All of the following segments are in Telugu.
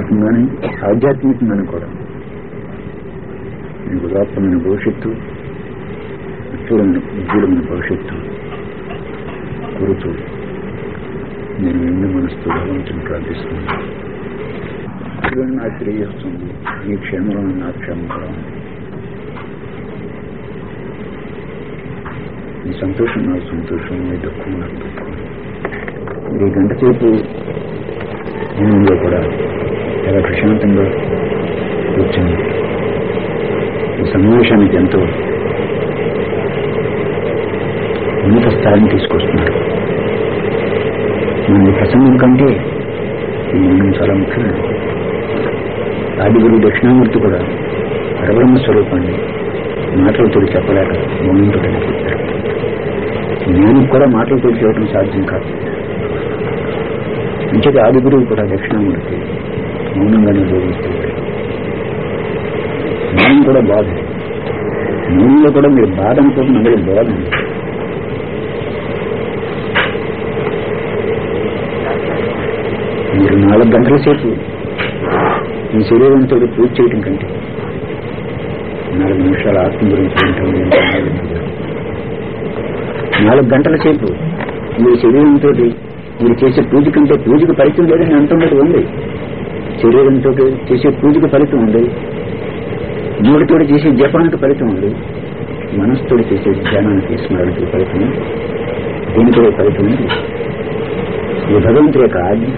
భౌతికంగానే ఆధ్యాత్మికంగానే కూడా మీకు ఉదాత్తమైన భవిష్యత్తు ఉజ్వలమైన ఉజ్వలమైన భవిష్యత్తు కోరుతూ నేను నిండు మనసుతో భగవంతుని ప్రార్థిస్తున్నాను ఇవన్నీ నాకు తెలియజేస్తుంది మీ క్షేమంలో నా క్షేమం కూడా ఉంది మీ సంతోషం నాకు సంతోషం మీ దుఃఖం నాకు దుఃఖం ఈ గంట సేపు నేను కూడా చాలా ప్రశాంతంగా కూర్చొని ఈ సమావేశానికి ఎంతో ఉన్నత స్థాయిని తీసుకొస్తున్నారు మన ఈ ప్రసంగం కంటే ఈ మౌనం చాలా ముఖ్యమైనది ఆదిగురు దక్షిణామూర్తి కూడా పరబ్రహ్మ స్వరూపాన్ని మాటలతో చెప్పలేక మౌనంతో చెప్పారు జ్ఞానికి కూడా మాటలతో చెప్పడం సాధ్యం కాదు అంచేది ఆది గురువు కూడా దక్షిణామూర్తి మౌనంగానే బోధిస్తుంది మౌనం కూడా బాధ మౌనంలో కూడా మీరు బాధ అనుకోకుండా అందరూ బాధ ఉంది. మీరు నాలుగు గంటల సేపు మీ శరీరంతో పూజ చేయడం కంటే నాలుగు నిమిషాల ఆత్మ గురించి వింటాం ఏంటో నాకు తెలియదు. నాలుగు గంటల సేపు మీ శరీరంతో మీరు చేసే పూజ కంటే పూజకు ఫలితం లేదని అంటున్నట్టు ఉంది శరీరంతో చేసే పూజకు ఫలితం ఉంది మూడితో చేసే జపానికి ఫలితం ఉంది మనసుతో చేసే ధ్యానానికి స్మరణకి ఫలితం ఉంది దీనికి కూడా ఫలితం ఉంది ఇది భగవంతుడి యొక్క ఆజ్ఞ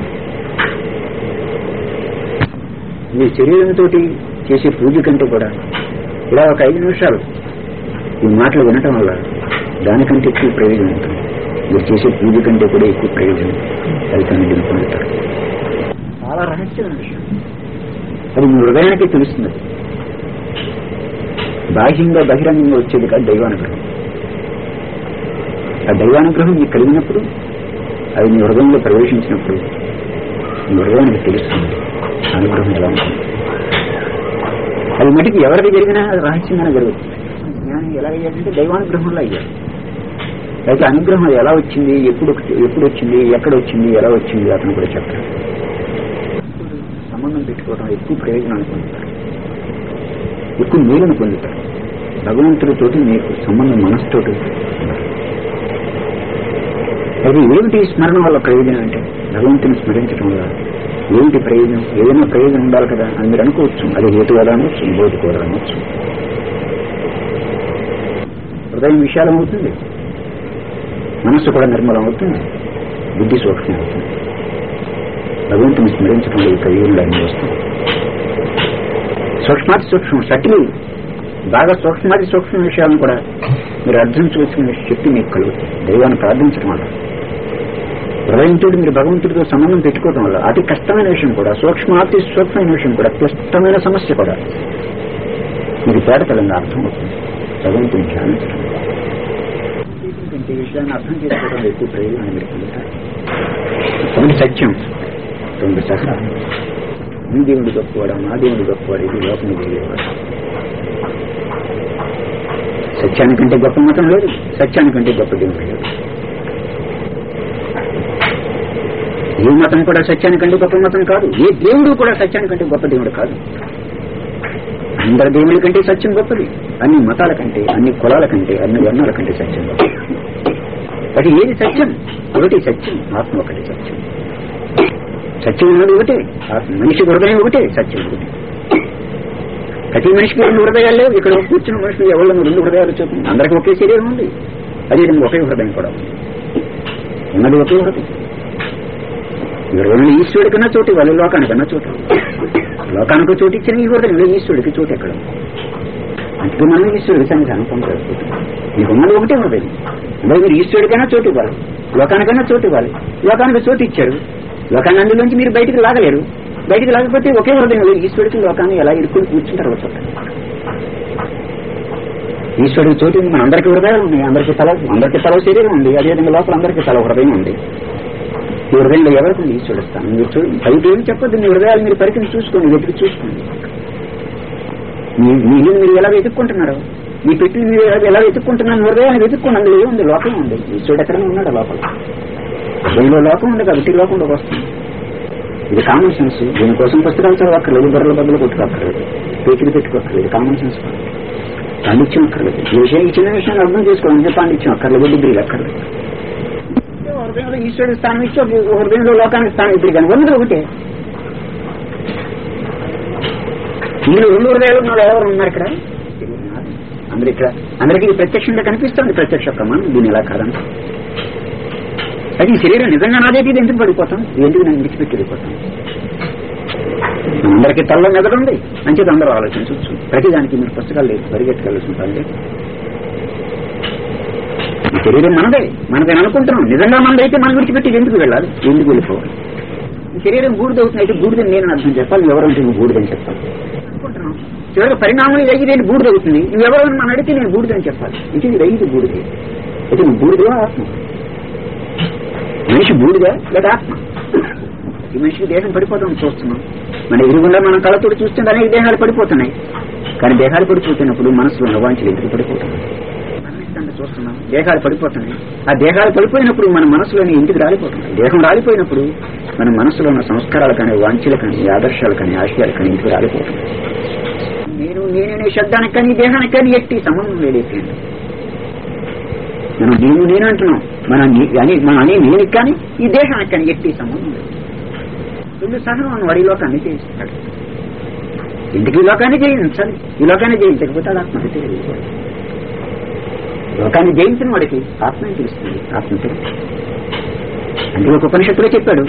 మీ శరీరంతో చేసే పూజ కంటే కూడా ఇలా ఒక ఐదు నిమిషాలు ఈ మాటలు వినటం వల్ల దానికంటే ఎక్కువ ప్రయోజనం ఉంటుంది మీరు చేసే పూజ కంటే కూడా ఎక్కువ ప్రయోజనం ఫలితాన్ని మీరు పొందుతారు చాలా రహస్యమైన విషయం అది మీ హృదయానికి తెలుస్తుంది బాహ్యంగా బహిరంగంగా వచ్చేది కాదు దైవానుగ్రహం ఆ దైవానుగ్రహం మీకు కలిగినప్పుడు అది మీ హృదయంలో ప్రవేశించినప్పుడు మీ హృదయానికి తెలుస్తుంది అనుగ్రహం ఎలా ఉంటుంది అది మటుకు ఎవరికి జరిగినా అది రహస్యంగానే జరుగుతుంది జ్ఞానం ఎలా అయ్యాడంటే దైవానుగ్రహంలో అయ్యాడు అయితే అనుగ్రహం ఎలా వచ్చింది ఎప్పుడు ఎప్పుడు వచ్చింది ఎక్కడ వచ్చింది ఎలా వచ్చింది అతను కూడా చెప్తాడు సంబంధం పెట్టుకోవడం ఎక్కువ ప్రయోజనాన్ని పొందుతారు ఎక్కువ మేలును పొందుతారు భగవంతుడితోటి మీకు సంబంధం మనసుతోటి అది ఏమిటి స్మరణ వల్ల ప్రయోజనం అంటే భగవంతుని స్మరించడం వల్ల ఏమిటి ప్రయోజనం ఏదైనా ప్రయోజనం ఉండాలి కదా అని మీరు అనుకోవచ్చు అది హేతువాద అనొచ్చు భౌతికవాద అనొచ్చు హృదయం విశాలం అవుతుంది మనస్సు కూడా నిర్మలం అవుతుంది బుద్ధి సూక్ష్మం అవుతుంది భగవంతుని స్మరించడం ఈ ప్రయోజనాలు అన్ని వస్తాయి సూక్ష్మాతి సూక్ష్మం సటిల్ బాగా సూక్ష్మాతి సూక్ష్మ విషయాలను కూడా మీరు అర్థించవలసిన శక్తి మీకు కలుగుతుంది దైవాన్ని ప్రార్థించడం వల్ల హృదయంతో మీరు భగవంతుడితో సంబంధం పెట్టుకోవడం వల్ల అతి కష్టమైన విషయం కూడా సూక్ష్మాతి సూక్ష్మమైన విషయం కూడా క్లిష్టమైన సమస్య కూడా మీరు పేడతలంగా అర్థం అవుతుంది భగవంతుని ధ్యానించడం కంటే ఈ విషయాన్ని అర్థం చేసుకోవడం ఎక్కువ ప్రయోజనం మీరు పొందుతారు ఒకటి సత్యం రెండు సహా మీ దేవుడు గొప్పవాడా మా దేవుడు గొప్పవాడు ఇది లోకం తెలియవాడు సత్యానికంటే గొప్ప మతం లేదు సత్యానికంటే గొప్ప దేవుడు లేదు ఏ మతం కూడా సత్యానికంటే గొప్ప మతం కాదు ఏ దేవుడు కూడా సత్యానికంటే గొప్ప దేవుడు కాదు అందరి దేవుడి కంటే సత్యం గొప్పది అన్ని మతాల కంటే అన్ని కులాల కంటే అన్ని వర్ణాల కంటే సత్యం గొప్పది అది ఏది సత్యం ఒకటి సత్యం ఆత్మ ఒకటి సత్యం సత్యం ఉన్నది ఒకటే ఆత్మ మనిషి హృదయం ఒకటే సత్యం ఒకటి ప్రతి మనిషికి రెండు హృదయాలు లేవు ఇక్కడ కూర్చున్న మనుషులు ఎవరు రెండు హృదయాలు చూస్తుంది అందరికీ ఒకే శరీరం ఉంది అదే ఒకే హృదయం కూడా ఉంది ఉన్నది ఒకే హృదయం హృదయంలో ఈశ్వరుడి కన్నా చోటు వాళ్ళు లోకానికన్నా చోటు లోకానికి చోటు ఇచ్చిన ఈ హృదయంలో ఈశ్వరుడికి చోటు ఎక్కడ అందుకే మనం ఈశ్వరుడి సంగతి అనుకుంటారు మీకు ఉన్నది ఒకటే హృదయం మరి మీరు ఈశ్వరుడికైనా చోటు ఇవ్వాలి లోకానికైనా చోటు ఇవ్వాలి లోకానికి చోటు ఇచ్చారు లోకాన్ని అందులోంచి మీరు బయటికి లాగలేరు బయటికి లాగకపోతే ఒకే హృదయంలో ఈశ్వరుడికి లోకాన్ని ఎలా ఇరుక్కుని కూర్చుంటారు చోట ఈశ్వరుడికి చోటు ఉంది మన అందరికీ హృదయాలు ఉన్నాయి అందరికీ తల అందరికీ తల శరీరం ఉంది అదేవిధంగా లోపల అందరికీ తల హృదయం ఉంది ఈ హృదయంలో ఎవరికి ఉంది ఈశ్వరుడు స్థానం మీరు చూడండి పైకి ఏం చెప్పొద్దు మీ హృదయాలు మీరు పరికిని చూసుకోండి వెతికి చూసుకోండి మీ మీ ఇల్లుని మీరు ఎలా వెతుక్కుంటున్నారు మీ పెట్టి మీరు ఎలా వెతుక్కుంటున్నారు హృదయాన్ని వెతుక్కోండి అందులో ఏముంది లోకం ఉంది ఈశ్వరుడు ఎక్కడైనా ఉన్నాడు లోపల హృదయంలో లోకం ఉంది కాబట్టి లోకంలోకి వస్తుంది ఇది కామన్ సెన్స్ దీనికోసం పుస్తకాలు చదవక్కర్లేదు బుర్రల బదులు కొట్టుకోక్కర్లేదు పేచీలు పెట్టుకోక్కర్లేదు కామన్ సెన్స్ పాండిత్యం అక్కర్లేదు ఈ విషయం ఈ చిన్న విషయాన్ని అర్థం చేసుకోవాలంటే పాండిత్యం అక్కర్లేదు డిగ్రీలు అక్కర్లేదు హృదయంలో ఈశ్వరుడు స్థానం ఇచ్చి ఒక హృదయంలో లోకానికి స్థానం ఇప్పుడు కానీ ఉన్నది ఒకటే వీళ్ళు రెండు హృదయాలు ఉన్నారు ఎవరు ఉన్నారు ఇక్కడ అందరు ఇక్కడ అందరికీ ఇది ప్రత్యక్షంగా కనిపిస్తుంది ప్రత్యక్ష ప్రమాణం దీని ఎలా కాదంట అది ఈ శరీరం నిజంగా నాదైతే ఇది ఎందుకు పడిపోతాం ఎందుకు నేను విడిచిపెట్టి వెళ్ళిపోతాం అందరికీ తల్ల మెదడుంది మంచిది అందరూ ఆలోచించవచ్చు ప్రతిదానికి మీరు పుస్తకాలు లేదు పరిగెట్టుకెళ్ళాల్సిన పని లేదు ఈ శరీరం మనదే మనదని అనుకుంటున్నాం నిజంగా మనదైతే మనం విడిచిపెట్టి ఎందుకు వెళ్ళాలి ఎందుకు వెళ్ళిపోవాలి ఈ శరీరం బూడిదవుతుంది అయితే బూడిదని నేను అర్థం చెప్పాలి నువ్వు ఎవరంటే నువ్వు బూడిదని చెప్పాలి అనుకుంటున్నాం చివరికి పరిణామం ఇది అయ్యి బూడిదవుతుంది నువ్వు ఎవరు మనం అడిగితే నేను బూడిదని చెప్పాలి ఇది ఇది అయ్యింది బూడిది అయితే నువ్వు బూడిదో ఆత్మ మనిషి బూడిదా లేదా ఆత్మ ఈ మనిషికి దేహం పడిపోతాం చూస్తున్నాం మన ఎదురుగుండా మనం కళ్ళతోటి చూస్తుంటే అనేక దేహాలు పడిపోతున్నాయి కానీ దేహాలు పడిపోతున్నప్పుడు మనసులో నవాంఛలు ఎందుకు పడిపోతున్నాయి మరణిస్తాన్ని చూస్తున్నాం దేహాలు పడిపోతున్నాయి ఆ దేహాలు పడిపోయినప్పుడు మన మనసులోని ఇంటికి రాలిపోతున్నాయి దేహం రాలిపోయినప్పుడు మన మనసులో ఉన్న సంస్కారాలు కానీ వాంఛలు కానీ ఆదర్శాలు కానీ ఆశయాలు కానీ ఇంటికి రాలిపోతున్నాయి నేను నేననే శబ్దానికి కానీ దేహానికి కానీ ఎట్టి సంబంధం లేదైతే మనం నేను నేను అంటున్నాం మన నీ- అని మనం అనే నేను కానీ ఈ దేహానికి కానీ ఎట్టి సంబంధం లేదు రెండు సహనం అని వాడి లోకాన్ని జయిస్తాడు ఇంటికి ఈ లోకాన్ని జయించాలి ఈ లోకాన్ని జయించకపోతే అది ఆత్మహత్య తెలియదు లోకాన్ని జయించిన వాడికి ఆత్మ తెలుస్తుంది ఆత్మ తెలుస్తుంది అంటే ఒక ఉపనిషత్తులో చెప్పాడు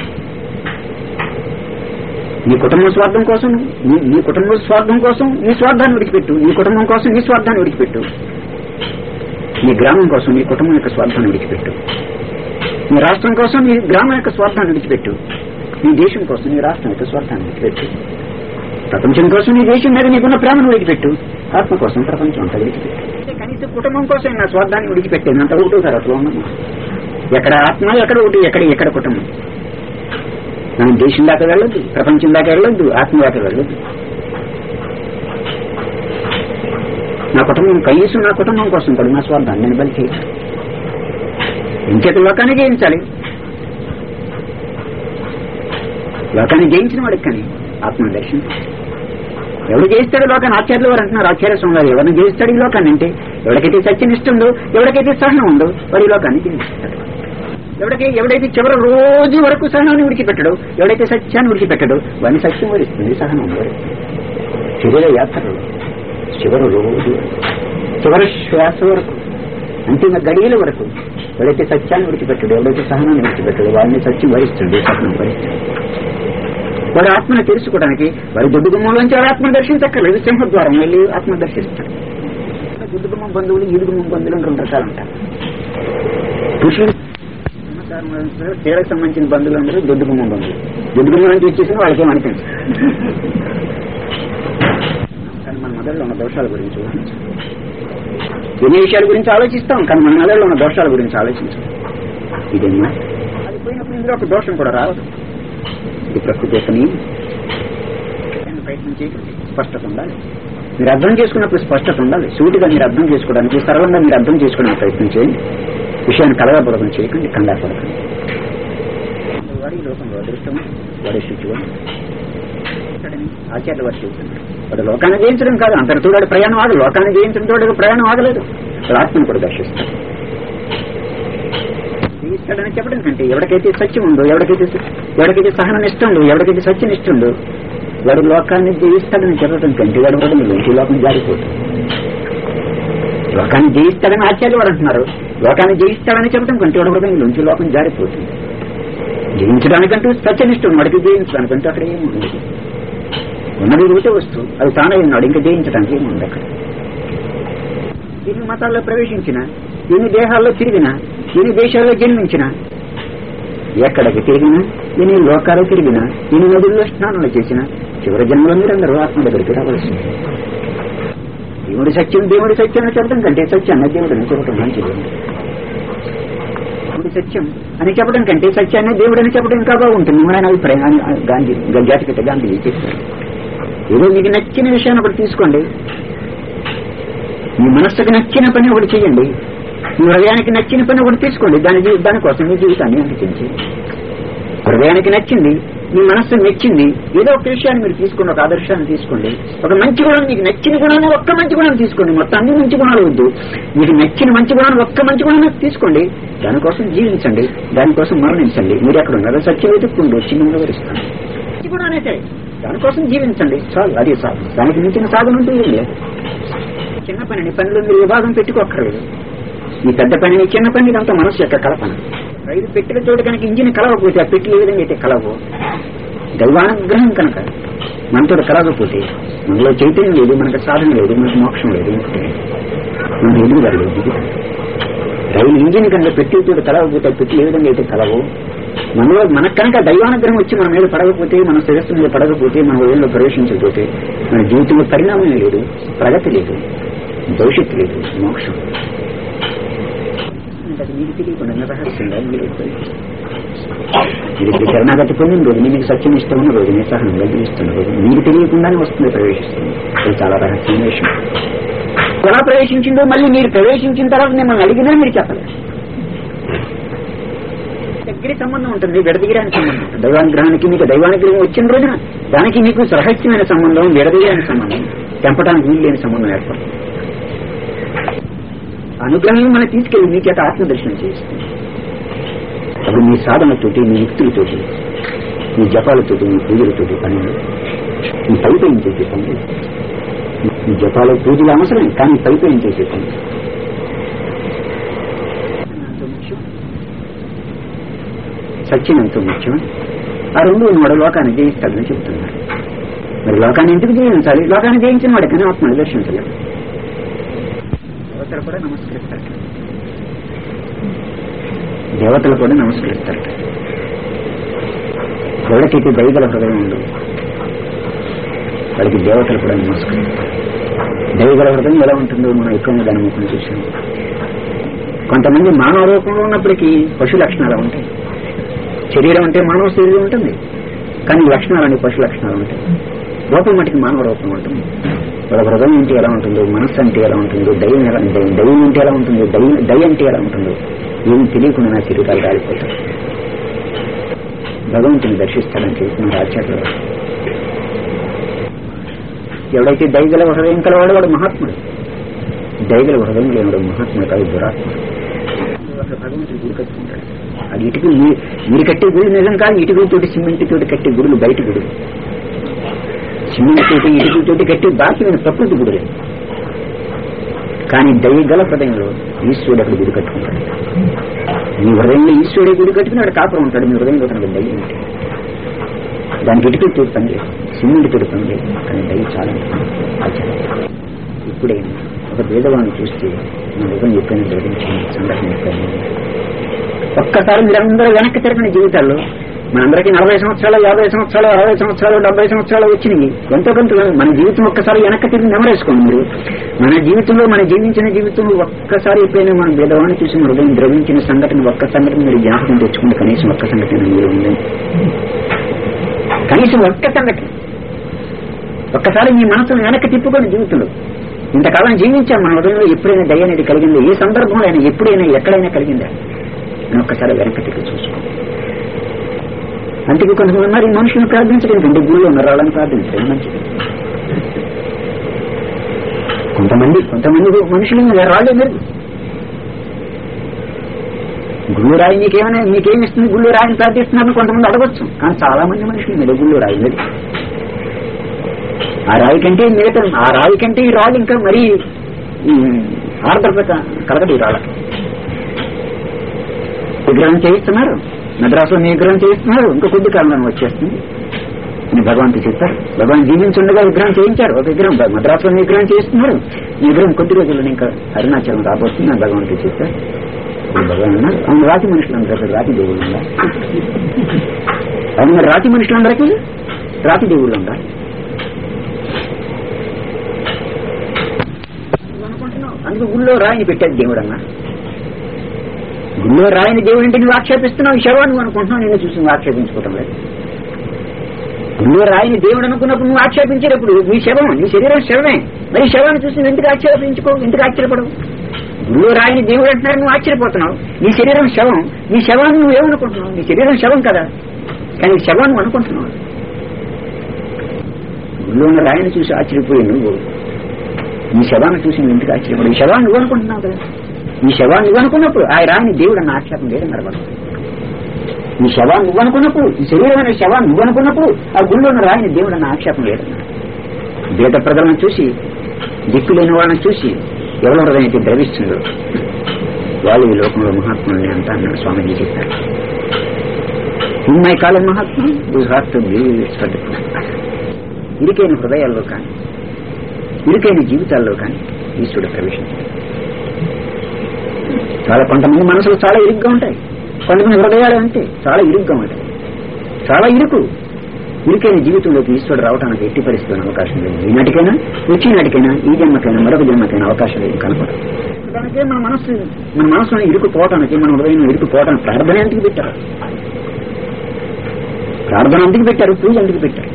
నీ కుటుంబ స్వార్థం కోసం నీ నీ కుటుంబ స్వార్థం కోసం నీ స్వార్థాన్ని విడిచిపెట్టు నీ కుటుంబం కోసం నీ స్వార్థాన్ని విడిచిపెట్టు నీ గ్రామం కోసం నీ కుటుంబం యొక్క స్వార్థాన్ని విడిచిపెట్టు నీ రాష్ట్రం కోసం నీ గ్రామం యొక్క స్వార్థాన్ని విడిచిపెట్టు నీ దేశం కోసం నీ రాష్ట్రం యొక్క స్వార్థాన్ని విడిచిపెట్టు ప్రపంచం కోసం నీ దేశం మీద నీకున్న ప్రేమను విడిచిపెట్టు ఆత్మ కోసం ప్రపంచం అంతా విడిచిపెట్టు అంటే కనీసం కుటుంబం కోసం నా స్వార్థాన్ని విడిచిపెట్టాను అంత ఒకటో తరగతిలో ఉన్నాము ఎక్కడ ఆత్మ ఎక్కడ ఒకటి ఎక్కడ ఎక్కడ కుటుంబం మనం దేశం దాకా వెళ్ళొద్దు ప్రపంచం దాకా వెళ్ళొద్దు ఆత్మ దాకా వెళ్ళొద్దు నా కుటుంబం కనీసం నా కుటుంబం కోసం కూడా నా స్వార్థాన్ని నేను బలి చేయాలి ఇంకేత లోకాన్ని జయించాలి లోకాన్ని జయించిన వాడికి కానీ ఆత్మను దర్శించాలి ఎవడు జయిస్తాడు లోకాన్ని ఆచార్యులు వారు అంటున్నారు ఆచార్య స్వామి గారు ఎవరిని జయిస్తాడు ఈ లోకాన్ని అంటే ఎవరికైతే సత్యనిష్ట ఉందో ఎవరికైతే సహనం ఉందో వాడు ఈ లోకాన్ని జయిస్తాడు ఎవడికి ఎవడైతే చివరి రోజు వరకు సహనాన్ని విడిచిపెట్టడు ఎవడైతే సత్యాన్ని విడిచిపెట్టడు వాడిని సత్యం వరిస్తుంది సహనం వరిస్తుంది చివరి యాత్రలు చివరి రోజు చివరి శ్వాస వరకు అంతిమ గడియల వరకు ఎవడైతే సత్యాన్ని విడిచిపెట్టడు ఎవడైతే సహనాన్ని విడిచిపెట్టడు వాడిని సత్యం వరిస్తుంది సహనం వరిస్తుంది వాడు ఆత్మను తెలుసుకోవడానికి వారి దుడ్డుగుమ్మంలోంచి వాడు ఆత్మను దర్శించక్కర్లేదు సింహద్వారం వెళ్ళి ఆత్మ దర్శిస్తాడు దుడ్డుగుమ్మం బంధువులు ఈదుగుమ్మం బంధువులు అని రెండు రకాలు అంటారు పురుషులు తేలకు సంబంధించిన బంధువులందరూ దొడ్డుగుమ్మం బంధువులు దొడ్డుగుమ్మం నుంచి వచ్చేసిన వాళ్ళకి అనిపించదు కానీ మన మొదల్లో ఉన్న దోషాల గురించి ఊహించాలి. ఎన్ని విషయాల గురించి ఆలోచిస్తాం కానీ మన మొదల్లో ఉన్న దోషాల గురించి ఆలోచించాం ఇదేనా అది పోయినప్పుడు ఇందులో ఒక దోషం కూడా రాదు ఇది ప్రకృతి యొక్క నియమం. దాన్ని ప్రయత్నం చేయకండి స్పష్టత ఉండాలి మీరు అర్థం చేసుకున్నప్పుడు స్పష్టత ఉండాలి సూటిగా మీరు అర్థం చేసుకోవడానికి సరళంగా మీరు అర్థం చేసుకోవడానికి ప్రయత్నం చేయండి విషయాన్ని కలగబోధం చేయకండి కంగారపడకండి వాడి లోకంలో అదృష్టం వాడి శుచివాడు ఇక్కడని ఆచార్య వారు చెబుతున్నారు వాడు లోకాన్ని జయించడం కాదు అంతటితో వాడు ప్రయాణం ఆగదు లోకాన్ని జయించడంతో వాడికి ప్రయాణం ఆగలేదు వాడు ఆత్మను కూడా దర్శిస్తాడు జయిస్తాడని చెప్పడం కంటే ఎవరికైతే సత్యం ఉందో ఎవరికైతే ఎవరికైతే సహనం ఇస్తుందో ఎవరికైతే సత్యం ఇస్తుందో వాడు లోకాన్ని జయిస్తాడని చెప్పడం కంటే వాడు కూడా ఈ లోకం జారిపోతుంది లోకాన్ని జయిస్తాడని ఆచార్య వారు అంటున్నారు లోకాన్ని జయిస్తాడని చెప్పడం కంటే వాడు హృదయం నుంచి లోకం జారిపోతుంది జయించడానికంటూ సత్యనిష్టం వాడికి జయించడానికంటూ అక్కడ ఏమి ఉండదు ఉన్నది ఒకటే వస్తువు అది తానే ఉన్నాడు ఇంకా జయించడానికి ఏమి ఉంది అక్కడ ఎన్ని మతాల్లో ప్రవేశించిన ఎన్ని దేహాల్లో తిరిగినా ఎన్ని దేశాల్లో జన్మించినా ఎక్కడికి తిరిగినా ఎన్ని లోకాలు తిరిగినా ఎన్ని నదుల్లో స్నానాలు చేసినా చివరి జన్మలో మీరందరూ ఆత్మ దగ్గరికి రావాల్సింది దేవుడి సత్యం దేవుడి సత్యం అని చెప్పడం కంటే సత్యాన్ని దేవుడిని చెప్పడం మంచిది దేవుడి సత్యం అని చెప్పడం కంటే సత్యాన్ని దేవుడని చెప్పడం ఇంకా బాగుంటుంది మన ఆయన అభిప్రాయం అని గాంధీ జాతిపిత గాంధీ చెప్పారు ఏదో మీకు నచ్చిన విషయాన్ని ఒకటి తీసుకోండి మీ మనస్సుకు నచ్చిన పని ఒకటి చేయండి మీ హృదయానికి నచ్చిన పని ఒకటి తీసుకోండి దాని జీ- దానికోసం మీ జీవితాన్ని అంకించి హృదయానికి నచ్చింది మీ మనస్సు మెచ్చింది ఏదో ఒక విషయాన్ని మీరు తీసుకోండి ఒక ఆదర్శాన్ని తీసుకోండి ఒక మంచి గుణం మీకు నచ్చిన గుణాన్ని ఒక్క మంచి గుణం తీసుకోండి మొత్తం అన్ని మంచి గుణాలు వద్దు మీకు నచ్చిన మంచి గుణాన్ని ఒక్క మంచి గుణాన్ని తీసుకోండి దానికోసం జీవించండి దానికోసం మరణించండి మీరు ఎక్కడ ఉన్నారో సత్యం వెతుక్కుంటూ చిన్న వివరిస్తాను మంచి గుణానే సరే దానికోసం జీవించండి చాలు అది సాధన దానికి మించిన సాధన ఉంటూ ఏం లేదు చిన్న పనిని పనిలో మీరు విభాగం పెట్టుకోక్కర్లేదు ఈ పెద్ద పనిని చిన్న పని ఇదంతా మనసు యొక్క కల్పన రైలు పెట్టిన చోటు కనుక ఇంజిన్ కలవకపోతే ఆ పెట్టి ఏ విధంగా అయితే కలవో దైవానుగ్రహం కనుక మనతో కలగకపోతే మనలో చైతన్యం లేదు మనకు సాధన లేదు మనకు మోక్షం లేదు ఇంకొకటి లేదు. మనకు ఎదుగుదల లేదు దిగుదల. రైలు ఇంజిన్ కనుక పెట్టి చోటు కలవకపోతే ఆ పెట్టి ఏ విధంగా అయితే కలవో మనలో మనకు కనుక దైవానుగ్రహం వచ్చి మన మీద పడకపోతే మన శిరస్సు మీద పడకపోతే మన ఉదయంలో ప్రవేశించకపోతే మన జీవితంలో పరిణామం లేదు ప్రగతి లేదు భవిష్యత్తు లేదు మోక్షం అది మీకు తెలియకుండా రహస్యంగా మీరు మీరు శరణాగతి పొందిన రోజు మీకు సత్యం ఇష్టం ఉన్న రోజు మీ సహనంగా జీవిస్తున్న రోజు మీకు తెలియకుండానే వస్తుంది ప్రవేశిస్తుంది అది చాలా రహస్యమైన విషయం ఎలా ప్రవేశించిందో మళ్ళీ మీరు ప్రవేశించిన తర్వాత మిమ్మల్ని అడిగినా మీరు చెప్పలేదు దగ్గర సంబంధం ఉంటుంది విడదీయడానికి సంబంధం ఉంటుంది దైవానుగ్రహానికి మీకు దైవానుగ్రహం వచ్చిన రోజున దానికి మీకు రహస్యమైన సంబంధం విడదీయడానికి సంబంధం తెంపడానికి వీలు లేని సంబంధం ఏర్పడుతుంది అనుగ్రహం మనం తీసుకెళ్లి మీ చేత ఆత్మదర్శనం చేస్తుంది అప్పుడు మీ సాధనతోటి మీ యుక్తులతోటి మీ జపాలతోటి మీ పూజలతోటి పని లేదు. మీ పైపైన చేసే పని లేదు. మీ జపాల పూజలు అవసరం కానీ పైపైన చేసే పని లేదు. ఎంతో ముఖ్యం. సత్యం ఎంతో ముఖ్యం ఆ రెండు వాడు లోకాన్ని జయిస్తాడని చెప్తున్నారు మరి లోకాన్ని ఎందుకు జయించాలి లోకాన్ని జయించిన వాడికైనా ఆత్మని దర్శించలేదు దేవతలు కూడా నమస్కరిస్తారు దేవతలు కూడా నమస్కరిస్తారు ఎవరికైతే దయగల హృదయం ఉందో వాడికి దేవతలు కూడా నమస్కరిస్తారు దయగల హృదయం ఎలా ఉంటుందో మనం ఎక్కువగా దాని ముఖం చూసాం కొంతమంది మానవ రూపంలో ఉన్నప్పటికీ పశు లక్షణాలు ఉంటాయి శరీరం అంటే మానవ శరీరం ఉంటుంది కానీ లక్షణాలు పశు లక్షణాలు ఉంటాయి రూపం మటుకు మానవ రూపం ఉంటుంది వాళ్ళ హృదయం అంటే ఎలా ఉంటుందో మనస్సు అంటే ఎలా ఉంటుందో దయ్యం ఎలా దయ్యం దయ్యం అంటే ఎలా ఉంటుందో దయ్యం దయ అంటే ఎలా ఉంటుందో ఏం తెలియకుండా నా శరీరాలు రాలిపోతాయి భగవంతుని దర్శిస్తాడని చెప్తున్నారు ఆచార్యులు ఎవడైతే దయగల హృదయం కలవాడు వాడు మహాత్ముడు దయగల హృదయం లేనివాడు మహాత్ముడు కాదు దురాత్ముడు అసలు భగవంతుడు గుడి కట్టుకుంటాడు అది ఇటుకు మీ- మీరు కట్టే గుడి నిజం కాదు ఇటుకలతోటి సిమెంట్ తోటి కట్టే గుడులు బయట గుడులు సిమెంట్ తోటి ఇటుకలతోటి కట్టే బాక్యమైన ప్రకృతి గుడులే కానీ దయగల హృదయంలో ఈశ్వరుడు అక్కడ గుడి కట్టుకుంటాడు మీ హృదయంలో ఈశ్వరుడే గుడి కట్టుకున్నాడు కాపురం ఉంటాడు మీ హృదయంలో కనుక దయ్యం ఉంటే దానికి ఇటుకలు తోటి పని లేదు సిమెంట్ తోటి పని లేదు కానీ దయ చాలా ఆచారం ఇప్పుడే ఒక భేదవాన్ని చూస్తే నా నిజం చెప్పిన గ్రహించిన సంఘటన చెప్పాను ఒక్కసారి మీరందరూ వెనక్కి తిరగని జీవితాల్లో మనందరికీ నలభై సంవత్సరాలు యాభై సంవత్సరాలు అరవై సంవత్సరాలు డెబ్బై సంవత్సరాలు వచ్చినాయి ఎంతో కొంత మన జీవితం ఒక్కసారి వెనక్కి తిరిగి నెమరేసుకోండి మీరు మన జీవితంలో మన జీవించిన జీవితంలో ఒక్కసారి ఎప్పుడైనా మన భేదవాన్ని చూసి మన హృదయం ద్రవించిన సంఘటన ఒక్క సంఘటన మీరు జ్ఞాపకం తెచ్చుకుంటే కనీసం ఒక్క సంఘటన మీరు ఉంది కనీసం ఒక్క సంఘటన ఒక్కసారి మీ మనసును వెనక్కి తిప్పుకొని జీవితంలో ఇంతకాలం జీవించాం మన హృదయంలో ఎప్పుడైనా దయ అనేది కలిగిందో ఏ సందర్భంలో అయినా ఎప్పుడైనా ఎక్కడైనా కలిగిందా అని ఒక్కసారి వెనక్కి తిప్పి చూసుకో అందుకే కొంతమంది మరి మనుషులను ప్రార్థించడం కంటే గుళ్ళు ఉన్న రాళ్ళని ప్రార్థించడం మంచిది కొంతమంది కొంతమంది మనుషులు రాళ్ళే మీరు గుళ్ళు రాయి మీకేమైనా మీకేమి ఇస్తుంది గుళ్ళు రాయిని ప్రార్థిస్తున్నారని కొంతమంది అడగొచ్చు కానీ చాలా మంది మనుషులు మీద గుళ్ళు రాయి లేదు ఆ రాయి కంటే మిగతా ఆ రాయి కంటే ఈ రాళ్ళు ఇంకా మరీ ఈ ఆర్ద్రత కలగదు ఈ రాళ్ళకి విగ్రహం చేయిస్తున్నారు మద్రాసులో మీ విగ్రహం చేయిస్తున్నారు ఇంకా కొద్ది కాలంలో వచ్చేస్తుంది అని భగవంతుడు చెప్పారు భగవాన్ జీవించుండగా విగ్రహం చేయించారు ఒక విగ్రహం మద్రాసులో మీ విగ్రహం చేయిస్తున్నారు మీ విగ్రహం కొద్ది రోజుల్లో ఇంకా అరుణాచలం రాబోతుంది అని భగవంతుడు చెప్పారు ఇప్పుడు భగవాన్ అన్నారు అవును రాతి మనుషులందరూ రాతి దేవుళ్ళు ఉందా అవును మరి రాతి మనుషులందరికీ రాతి దేవుళ్ళు ఉండాలి అనుకుంటున్నావు అందుకు గుళ్ళో రాయిని పెట్టాడు దేవుడు అన్నా గుళ్ళో రాయిని దేవుడు అంటే నువ్వు ఆక్షేపిస్తున్నావు ఈ శవాన్ని నువ్వు అనుకుంటున్నావు నేను చూసి నువ్వు ఆక్షేపించుకోవటం లేదు గుళ్ళో రాయిని దేవుడు అనుకున్నప్పుడు నువ్వు ఆక్షేపించేటప్పుడు నీ శవం నీ శరీరం శవమే మరి ఈ శవాన్ని చూసి నువ్వు ఎందుకు ఆక్షేపించుకో ఎందుకు ఆశ్చర్యపడవు గుళ్ళో రాయిని దేవుడు అంటున్నారు నువ్వు ఆశ్చర్యపోతున్నావు నీ శరీరం శవం నీ శవాన్ని నువ్వు ఏమనుకుంటున్నావు నీ శరీరం శవం కదా కానీ ఇది శవాన్ని అనుకుంటున్నావు గుళ్ళో ఉన్న రాయిని చూసి ఆశ్చర్యపోయి నువ్వు ఈ శవాన్ని చూసి నువ్వు ఎందుకు ఆశ్చర్యపడు ఈ శవాన్ని నువ్వు అనుకుంటున్నావు కదా ఈ శవాన్ని నువ్వు అనుకున్నప్పుడు ఆ రాయిని దేవుడు అన్న ఆక్షేపం లేదన్నారు వాళ్ళు ఈ శవాన్ని నువ్వు అనుకున్నప్పుడు ఈ శరీరమైన శవాన్ని నువ్వు అనుకున్నప్పుడు ఆ గుళ్ళో ఉన్న రాయిని దేవుడు అన్న ఆక్షేపం లేదన్నారు బీద ప్రజలను చూసి దిక్కు లేని వాళ్ళని చూసి ఎవరి హృదయం అయితే ద్రవిస్తుందో వాళ్ళు ఈ లోకంలో మహాత్ములని అంతా అన్నాడు స్వామీజీ చెప్పారు ఇన్ మై కాలం మహాత్మ యూ హ్యావ్ టు ఇరుకైన హృదయాల్లో కానీ ఇరుకైన జీవితాల్లో కానీ ఈశ్వరుడు ప్రవేశించాడు చాలా కొంతమంది మనసులు చాలా ఇరుగ్గా ఉంటాయి కొంతమంది హృదయాలు అంతే చాలా ఇరుగ్గా ఉంటాయి చాలా ఇరుకు ఇరుకైన జీవితంలోకి ఈశ్వరుడు రావడానికి ఎట్టి పరిస్థితున్న అవకాశం లేదు ఈనాటికైనా వచ్చినాటికైనా ఈ జన్మకైనా మరొక జన్మకైనా అవకాశం లేదు కనపడదు దానికే మన మనసు మన మనసులో ఇరుకు పోవటానికి మన హృదయం ఇరుకు పోవటానికి ప్రార్థన ఎందుకు పెట్టారు ప్రార్థన ఎందుకు పెట్టారు పూజ ఎందుకు పెట్టారు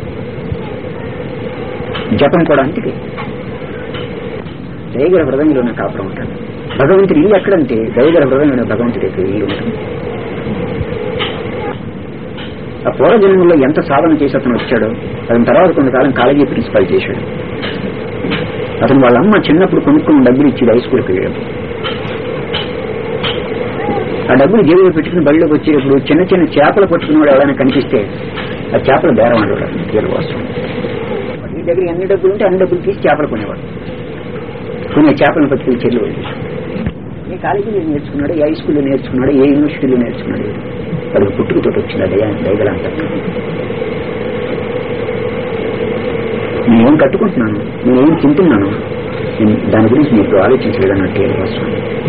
జపం కూడా అందుకే దయగల హృదయంలోనే కాపురం ఉంటాడు భగవంతుడి ఇల్లు ఎక్కడంటే దయగల హృదయంలో భగవంతుడి యొక్క ఇల్లు ఉంటుంది ఆ పూర్వజన్మలో ఎంత సాధన చేసి అతను వచ్చాడో అతని తర్వాత కొంతకాలం కాలేజీ ప్రిన్సిపల్ చేశాడు అతను వాళ్ళ అమ్మ చిన్నప్పుడు కొనుక్కున్న డబ్బులు ఇచ్చి హై స్కూల్కి వెళ్ళాడు ఆ డబ్బులు జేబులో పెట్టుకుని బడిలోకి వచ్చేటప్పుడు చిన్న చిన్న చేపలు పట్టుకున్నవాడు ఎవరైనా కనిపిస్తే ఆ చేపలు బేరం అంటాడు తీరు కోసం ఈ దగ్గర ఎన్ని డబ్బులు ఉంటే అన్ని డబ్బులు తీసి చేపలు కొనేవాడు కొన్ని చేపలను పట్టుకుని చెల్లి ఏ కాలేజీలో నేర్చుకున్నాడు ఏ హై స్కూల్లో నేర్చుకున్నాడు ఏ యూనివర్సిటీలో నేర్చుకున్నాడు వాడికి పుట్టుకతో వచ్చింది అదే దయగల నేనేం కట్టుకుంటున్నాను నేనేం తింటున్నాను నేను దాని గురించి మీకు ఆలోచించలేదన్నట్టు కోసం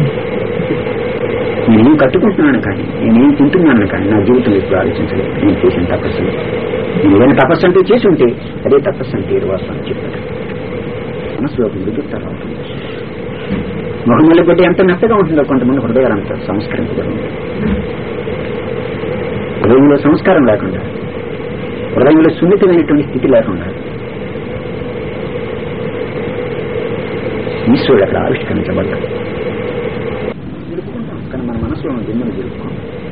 నేనేం కట్టుకుంటున్నాను కానీ నేనేం తింటున్నాను కానీ నా జీవితం ఇప్పుడు ఆలోచించలేదు నేను చేసిన తపస్సు నేను ఏదైనా తపస్సు అంటే చేసి ఉంటే అదే తపస్సు అంటే ఏరువాసం అని చెప్పాడు మనసులో ఒక మృదుత్త రావటం మొహమ్మల్లి కొట్టి ఎంత మెత్తగా ఉంటుందో కొంతమంది హృదయాలు అంత సంస్కరించబడి ఉంటుంది హృదయంలో సంస్కారం లేకుండా హృదయంలో సున్నితమైనటువంటి స్థితి లేకుండా ఈశ్వరుడు అక్కడ ఆవిష్కరించబడ్డాడు జరుపుకుంటాం కానీ మన మనసులో ఉన్న దుమ్మును జరుపుకోం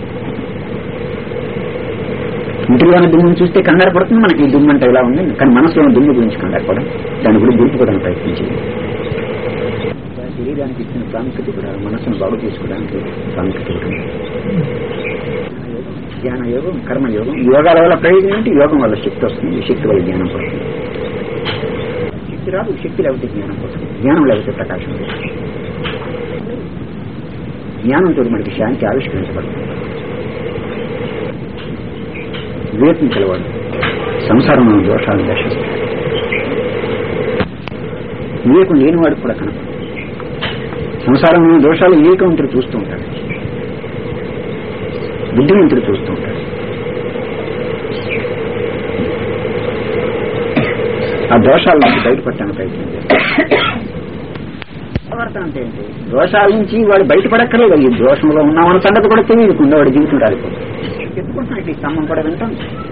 ఇంటిలో ఉన్న దుమ్మును చూస్తే కంగారు పడుతుంది మనకి ఈ దుమ్ము అంటే ఇలా ఉంది కానీ మనసులో ఉన్న దుమ్ము గురించి కంగారు పడం దాని గురించి జరుపుకోవడానికి ప్రయత్నించింది శరీరానికి ఇచ్చిన ప్రాముఖ్యత కూడా మనసును బాగు చేసుకోవడానికి ప్రాముఖ్యత ఉంటుంది జ్ఞాన యోగం కర్మ యోగం యోగాల వల్ల ప్రయోజనం ఏంటి యోగం వల్ల శక్తి వస్తుంది ఈ శక్తి వల్ల జ్ఞానం పడుతుంది శక్తి రాదు శక్తి లేకపోతే జ్ఞానం పడుతుంది జ్ఞానం లేకపోతే ప్రకాశం లేదు జ్ఞానంతో మనకి శాంతి ఆవిష్కరించబడుతుంది వివేకం కలవాడు సంసారంలో దోషాలను దర్శిస్తాడు వివేకం లేనివాడు కూడా కనపడు సంసారంలో దోషాలు వివేకవంతుడు చూస్తూ ఉంటాడు బుద్ధిమంతుడు చూస్తూ ఉంటాడు ఆ దోషాల నుంచి బయటపడటానికి ప్రయత్నం చేస్తాడు ప్రవర్తన అంటే ఏంటి దోషాల నుంచి వాడు బయటపడక్కలేదు ఈ దోషంలో ఉన్నామన్న సంగతి కూడా తెలియకుండా వాడి జీవితం రాలిపోతుంది చెప్పుకుంటున్నాడు ఈ స్తంభం కూడా వింటాం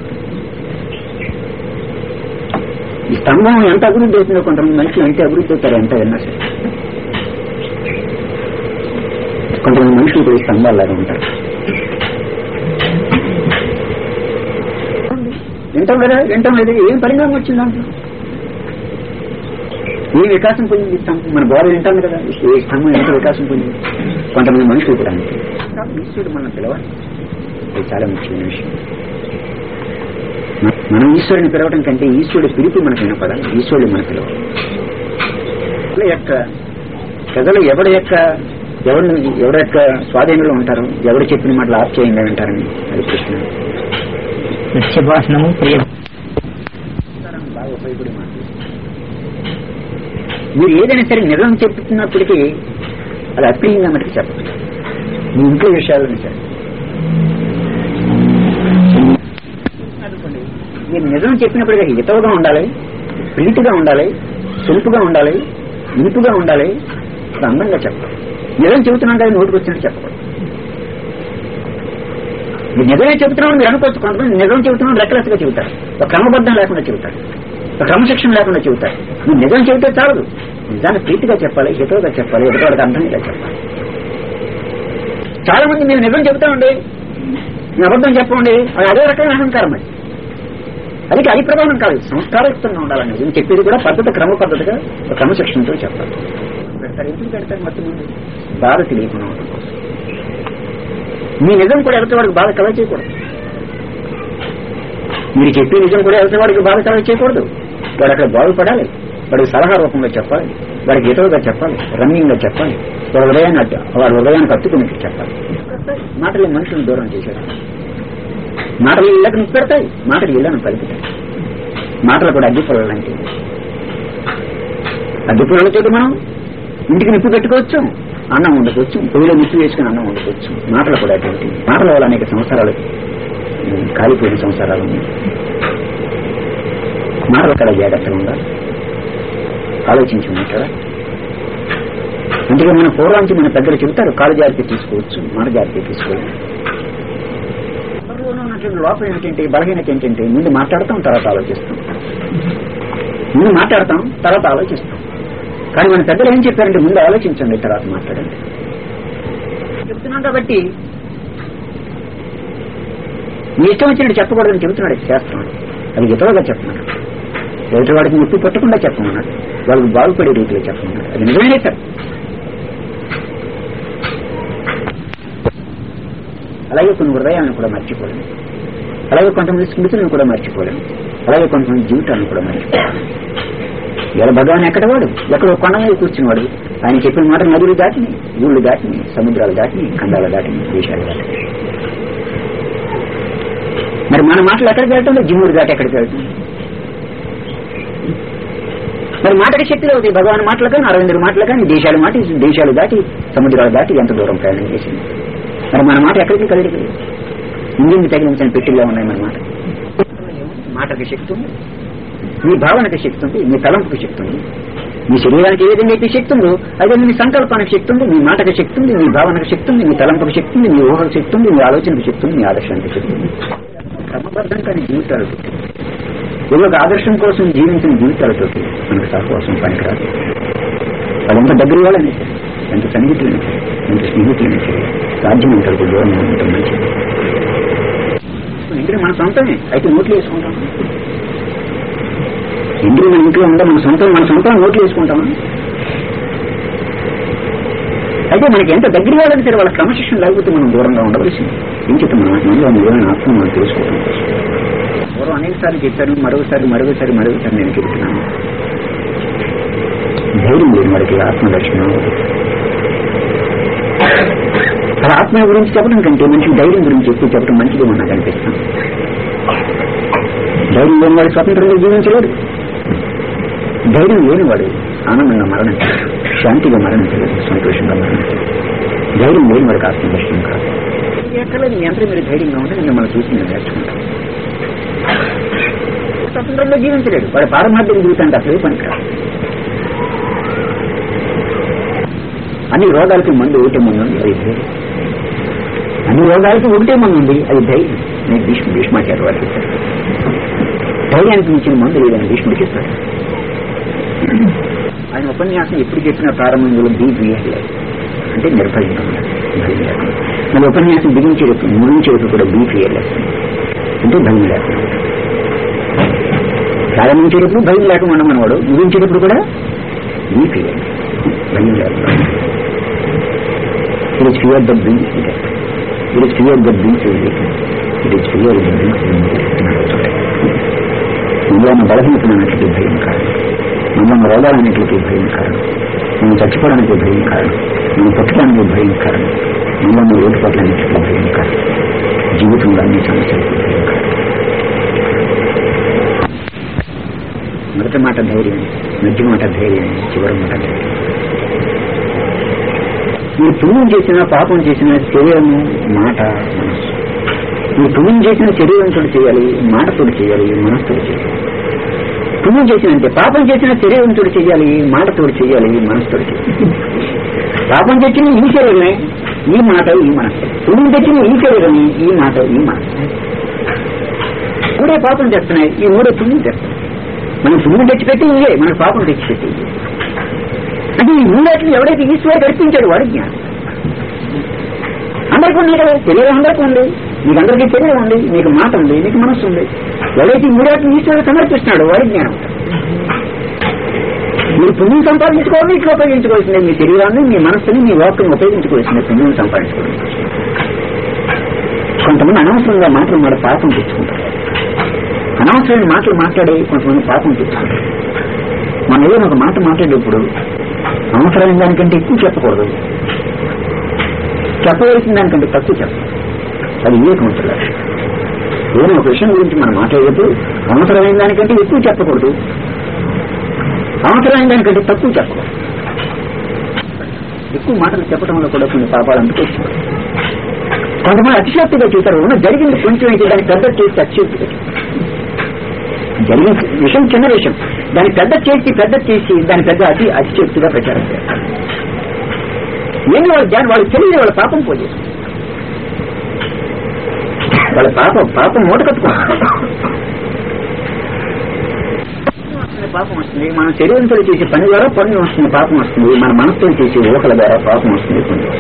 ఈ స్తంభం ఎంత అభివృద్ధి అవుతుందో కొంతమంది మనుషులు ఎంత అభివృద్ధి అవుతారు ఎంత విన్నా సరే కొంతమంది మనుషులు కూడా ఈ స్తంభాల్లాగా ఉంటారు వింటాం కదా వింటాం లేదు ఏం పరిణామం వచ్చింది దాంట్లో ఏ వికాసం పొందింది ఈ స్తంభం మన బోధ వింటాం కదా ఏ స్తంభం ఎంత వికాసం పొందింది కొంతమంది మనుషులు కూడా అంతే ఈశ్వరుడు మనం పిలవాలి ఇది చాలా ముఖ్యమైన విషయం మనం ఈశ్వరుని పిలవడం కంటే ఈశ్వరుడు పిలుపు మనకు వినపడాలి ఈశ్వరుడు మన పిలవాలి ప్రజల యొక్క ప్రజలు ఎవరి యొక్క ఎవరిని ఎవరి యొక్క స్వాధీనంలో ఉంటారు ఎవరు చెప్పిన మాటలు ఆశ్చర్యంగా వింటారని అది కృష్ణ నిత్యభాషణము ప్రియ బాగా ఉపయోగపడే మాట మీరు ఏదైనా సరే నిజం చెప్తున్నప్పటికీ అది అప్రియంగా మటుకు చెప్పదు మీ ఇంట్లో విషయాలను సరే అనుకోండి, మీరు నిజం చెప్పినప్పటికీ హితవుగా ఉండాలి ప్రీతిగా ఉండాలి సులుపుగా ఉండాలి ఇంపుగా ఉండాలి అది అందంగా చెప్పాలి నిజం చెబుతున్నాం కదా నోటికి వచ్చినట్టు చెప్పకూడదు మీరు నిజమే చెబుతున్నాం మీరు అనుకోవచ్చు కొంతమంది నిజం చెబుతున్నాం రెక్కలెస్గా చెబుతారు ఒక క్రమబద్ధం లేకుండా చెబుతారు ఒక క్రమశిక్షణ లేకుండా చెబుతారు మీరు నిజం చెబితే చాలదు నిజాన్ని ప్రీతిగా చెప్పాలి హితవుగా చెప్పాలి ఎదుటివాడికి అర్థమయ్యేలా చెప్పాలి చాలా మంది మేము నిజం చెబుతామండి నేను అబద్ధం చెప్పండి అది అదే రకమైన అహంకారం అది అది అది ప్రధానం కాదు సంస్కారయుక్తంగా ఉండాలని నేను చెప్పేది కూడా పద్ధతి క్రమ పద్ధతిగా ఒక క్రమశిక్షణతో చెప్పాలి పెడతారు ఎందుకు పెడతారు మొత్తం ముందు బాధ తెలియకుండా ఉండడం కోసం మీ నిజం కూడా ఎవరి వాడికి బాధ కలగ చేయకూడదు మీరు చెప్పే నిజం కూడా ఎవరి వాడికి బాధ కలగ చేయకూడదు వాడు అక్కడ బాగుపడాలి వాడికి సలహా రూపంలో చెప్పాలి వాడికి ఇతరుగా చెప్పాలి రమ్యంగా చెప్పాలి వాడి హృదయాన్ని అడ్డు- వాడి హృదయానికి అత్తుకుని చెప్పాలి మాటలు మనుషులను దూరం చేశారు మాటలు ఇళ్ళకు నిప్పు పెడతాయి మాటలు ఇళ్లను కలుపుతాయి మాటలు కూడా అగ్గిపొలలు లాంటివి అగ్గిపొలలతో మనం ఇంటికి నిప్పు పెట్టుకోవచ్చు అన్నం వండుకోవచ్చు పొయ్యిలో నిప్పు వేసుకుని అన్నం వండుకోవచ్చు మాటలు కూడా అటువంటి మాటల వల్ల అనేక సంవత్సరాలు ఉమ్, కాలిపోయిన సంవత్సరాలు ఉన్నాయి మాటలు కూడా జాగ్రత్తగా ఉండాలి ఆలోచించి ఉంటారా అందుకే మన పూర్వానికి మన పెద్దలు చెబుతారు కాలు జాగ్రత్త తీసుకోవచ్చు మాట జాగ్రత్త తీసుకోవాలి ఎవరిలోనూ ఉన్నటువంటి లోపం ఏమిటంటే బలహీనత ఏంటంటే ముందు మాట్లాడతాం తర్వాత ఆలోచిస్తాం ముందు మాట్లాడతాం తర్వాత ఆలోచిస్తాం కానీ మన పెద్దలు ఏం చెప్పారంటే ముందు ఆలోచించండి తర్వాత మాట్లాడండి చెప్తున్నాం కాబట్టి మీ ఇష్టం వచ్చినట్టు చెప్పకూడదని చెబుతున్నాడు ఈ శాస్త్రం అది ఇతరులుగా చెప్తున్నాడు ఎదుటి వాడికి ముప్పి పట్టకుండా చెప్పమన్నాడు వాళ్ళకి బాగుపడే రీతిలో చెప్పమన్నాడు అది నిజమే సార్ అలాగే కొన్ని హృదయాలను కూడా మర్చిపోలేము అలాగే కొంతమంది స్మృతులను కూడా మర్చిపోలేము అలాగే కొంతమంది జీవితాలను కూడా మర్చిపోలేము ఇలా భగవాన్ ఎక్కడ వాడు ఎక్కడో కొండ మీద కూర్చున్నవాడు ఆయన చెప్పిన మాట నదులు దాటిని ఊళ్ళు దాటిని సముద్రాలు దాటిని ఖండాలు దాటిని దేశాలు దాటిని మరి మన మాటలు ఎక్కడికి వెళ్తుందో జిమ్ముడు దాటి ఎక్కడికి వెళ్తుంది మరి మాటకి శక్తి అవుతాయి భగవాన్ మాటలు కానీ అరవిందుడి మాటలు కానీ దేశాలు మాటి దేశాలు దాటి సముద్రాలు దాటి ఎంత దూరం ప్రయాణం చేసింది మరి మన మాట ఎక్కడికి కదిలికి ఇంజిన్ తగిలించిన పెట్టిల్లో ఉన్నాయి మన మాట మాటకి శక్తి ఉంది మీ భావనకి శక్తి ఉంది మీ తలంపుకి శక్తి ఉంది మీ శరీరానికి ఏ విధంగా అయితే శక్తి ఉందో అదే మీ సంకల్పానికి శక్తి ఉంది మీ మాటకి శక్తి ఉంది మీ భావనకు శక్తి ఉంది మీ తలంపుకి శక్తి ఉంది మీ ఊహకు శక్తి ఉంది మీ ఆలోచనకు శక్తి ఉంది మీ ఆదర్శానికి శక్తి ఉంది క్రమబద్ధం కానీ జీవితాలు ఏదో ఒక ఆదర్శం కోసం జీవించిన జీవితాలతో మనకు సహవాసం పనికిరాదు వాళ్ళంత దగ్గర వాళ్ళని ఎంత సన్నిహితులని ఎంత స్నేహితులని సాధ్యమైనంత వరకు దూరంగా ఉండటం మంచిది ఇంద్రియ మన సొంతమే అయితే నోట్లు వేసుకుంటాం ఇంద్రియ మన ఇంట్లో ఉందా మన సొంతం మన సొంతం నోట్లు వేసుకుంటామా అయితే మనకి ఎంత దగ్గర వాళ్ళకి సరే వాళ్ళ క్రమశిక్షణ లేకపోతే మనం దూరంగా ఉండవలసింది ఏం చెప్తాం మన మనలో నిజమైన ఆత్మ మనం తెలుసుకోవడం కోసం పూర్వం అనేక సార్లు చెప్పాను మరొకసారి మరొకసారి మరొకసారి నేను చెబుతున్నాను ధైర్యం లేని వాడికి ఆత్మ దర్శనం అవ్వదు. అలా ఆత్మ గురించి చెప్పడం కంటే మనిషి ధైర్యం గురించి ఎక్కువ చెప్పడం మంచిది నాకు అనిపిస్తాను ధైర్యం లేని వాడు స్వతంత్రంగా జీవించలేడు ధైర్యం లేనివాడు ఆనందంగా మరణించలేడు శాంతిగా మరణించలేదు సంతోషంగా మరణించలేదు ధైర్యం లేని వాడికి ఆత్మదర్శనం కాదు ఎక్కలేదు మీ అందరూ మీరు ధైర్యంగా ఉంటే మిమ్మల్ని చూసి నేను నేర్చుకుంటాను స్వతంత్రంగా జీవించలేడు వాడు పారమార్థిక జీవితానికి అసలే పనికిరాదు అన్ని రోగాలకి మందు ఒకటే మందు ఉంది అది ధైర్యం అన్ని రోగాలకి ఒకటే మందు ఉంది అది ధైర్యం నేను భీష్మ భీష్మాచార్య వారు చెప్పారు ధైర్యానికి మించిన మందు లేదని భీష్ముడు చెప్పాడు ఆయన ఉపన్యాసం ఎప్పుడు చెప్పిన ప్రారంభంలో బీ బిఎల్ అంటే నిర్భయంగా ఉండాలి భయం లేకుండా మన ఉపన్యాసం బిగించేటప్పుడు ముగించేటప్పుడు కూడా బీపీఎల్ అంటే భయం లేకుండా ఉండాలి. ప్రారంభించేటప్పుడు భయం లేకుండా ఉండమన్నవాడు ముగించేటప్పుడు కూడా బీపీఎల్ భయం లేకుండా it is fear the brings it is fear the brings it is fear the brings మనలో బలహీనతమైనట్లకి భయం కారణం మనలో రోగాలన్నింటికి భయం కారణం మనం చచ్చిపోవడానికి భయం కారణం మనం పుట్టడానికి భయం కారణం మనలో ఓటుపాట్లన్నింటికి భయం కారణం జీవితంలో అన్ని సమస్యలకు భయం కారణం మొదటి మాట ధైర్యం మధ్య మాట ధైర్యం చివరి మాట ధైర్యం మీరు పుణ్యం చేసిన పాపం చేసిన శరీరము మాట మనస్సు మీరు పుణ్యం చేసిన శరీరంతో చేయాలి మాటతో చేయాలి మనస్సుతో చేయాలి పుణ్యం చేసిన అంటే పాపం చేసిన శరీరంతో చేయాలి మాటతో చేయాలి మనస్సుతో చేయాలి పాపం తెచ్చిన ఈ శరీరమే ఈ మాట ఈ మనస్సు పుణ్యం తెచ్చిన ఈ శరీరమే ఈ మాట ఈ మనస్సు మూడే పాపం చేస్తున్నాయి ఈ మూడే పుణ్యం చేస్తున్నాయి మనం పుణ్యం తెచ్చిపెట్టి ఇవే మనకు పాపం తెచ్చిపెట్టి ఇవే అంటే ఈ మూడాట్లు ఎవడైతే ఈశ్వరుడు కల్పించాడు వాడు జ్ఞానం అందరికీ ఉన్నాయి కదా శరీరం అందరికీ ఉంది మీకు అందరికీ శరీరం ఉంది మీకు మాట ఉంది మీకు మనస్సు ఉంది ఎవరైతే ఈ మూడాటిని ఈశ్వరుడు సమర్పిస్తున్నాడు వాడి జ్ఞానం మీరు పుణ్యం సంపాదించుకోవాలి ఇట్లా ఉపయోగించుకోవాల్సిందే మీ శరీరాన్ని మీ మనస్సుని మీ వాక్కుని ఉపయోగించుకోవాల్సిందే పుణ్యం సంపాదించుకోవాలి కొంతమంది అనవసరంగా మాటలు మాట పాపం తెచ్చుకుంటారు అనవసరమైన మాటలు మాట్లాడి కొంతమంది పాపం తెచ్చుకుంటారు మనం ఏదైనా ఒక మాట మాట్లాడేప్పుడు అవసరమైన దానికంటే ఎక్కువ చెప్పకూడదు చెప్పవలసిన దానికంటే తక్కువ చెప్పాలి అది వివేకం ఉంటుంది ఏదైనా ఒక విషయం గురించి మనం మాట్లాడేటప్పుడు అవసరమైన దానికంటే ఎక్కువ చెప్పకూడదు అవసరమైన దానికంటే తక్కువ చెప్పకూడదు ఎక్కువ మాటలు చెప్పడం వల్ల కూడా కొన్ని పాపాలు అందుకొచ్చారు కొంతమంది అతిశక్తిగా చూస్తారు ఉన్న జరిగింది కొంచెం అయితే దాన్ని పెద్ద చేసి అతిశక్తిగా జరిగిన విషయం చిన్న విషయం దాన్ని పెద్ద చేసి పెద్ద చేసి దాని పెద్ద అతి అతిశక్తిగా ప్రచారం చేస్తారు ఏంటి వాళ్ళ జ్ఞానం వాళ్ళకి తెలియదు వాళ్ళ పాపం పోలేదు వాళ్ళ పాపం పాపం మూట కట్టుకున్నారు పాపం వస్తుంది మన శరీరంతో చేసే పని ద్వారా పుణ్యం వస్తుంది పాపం వస్తుంది మన మనసుతో చేసే ఊహల ద్వారా పాపం వస్తుంది పుణ్యం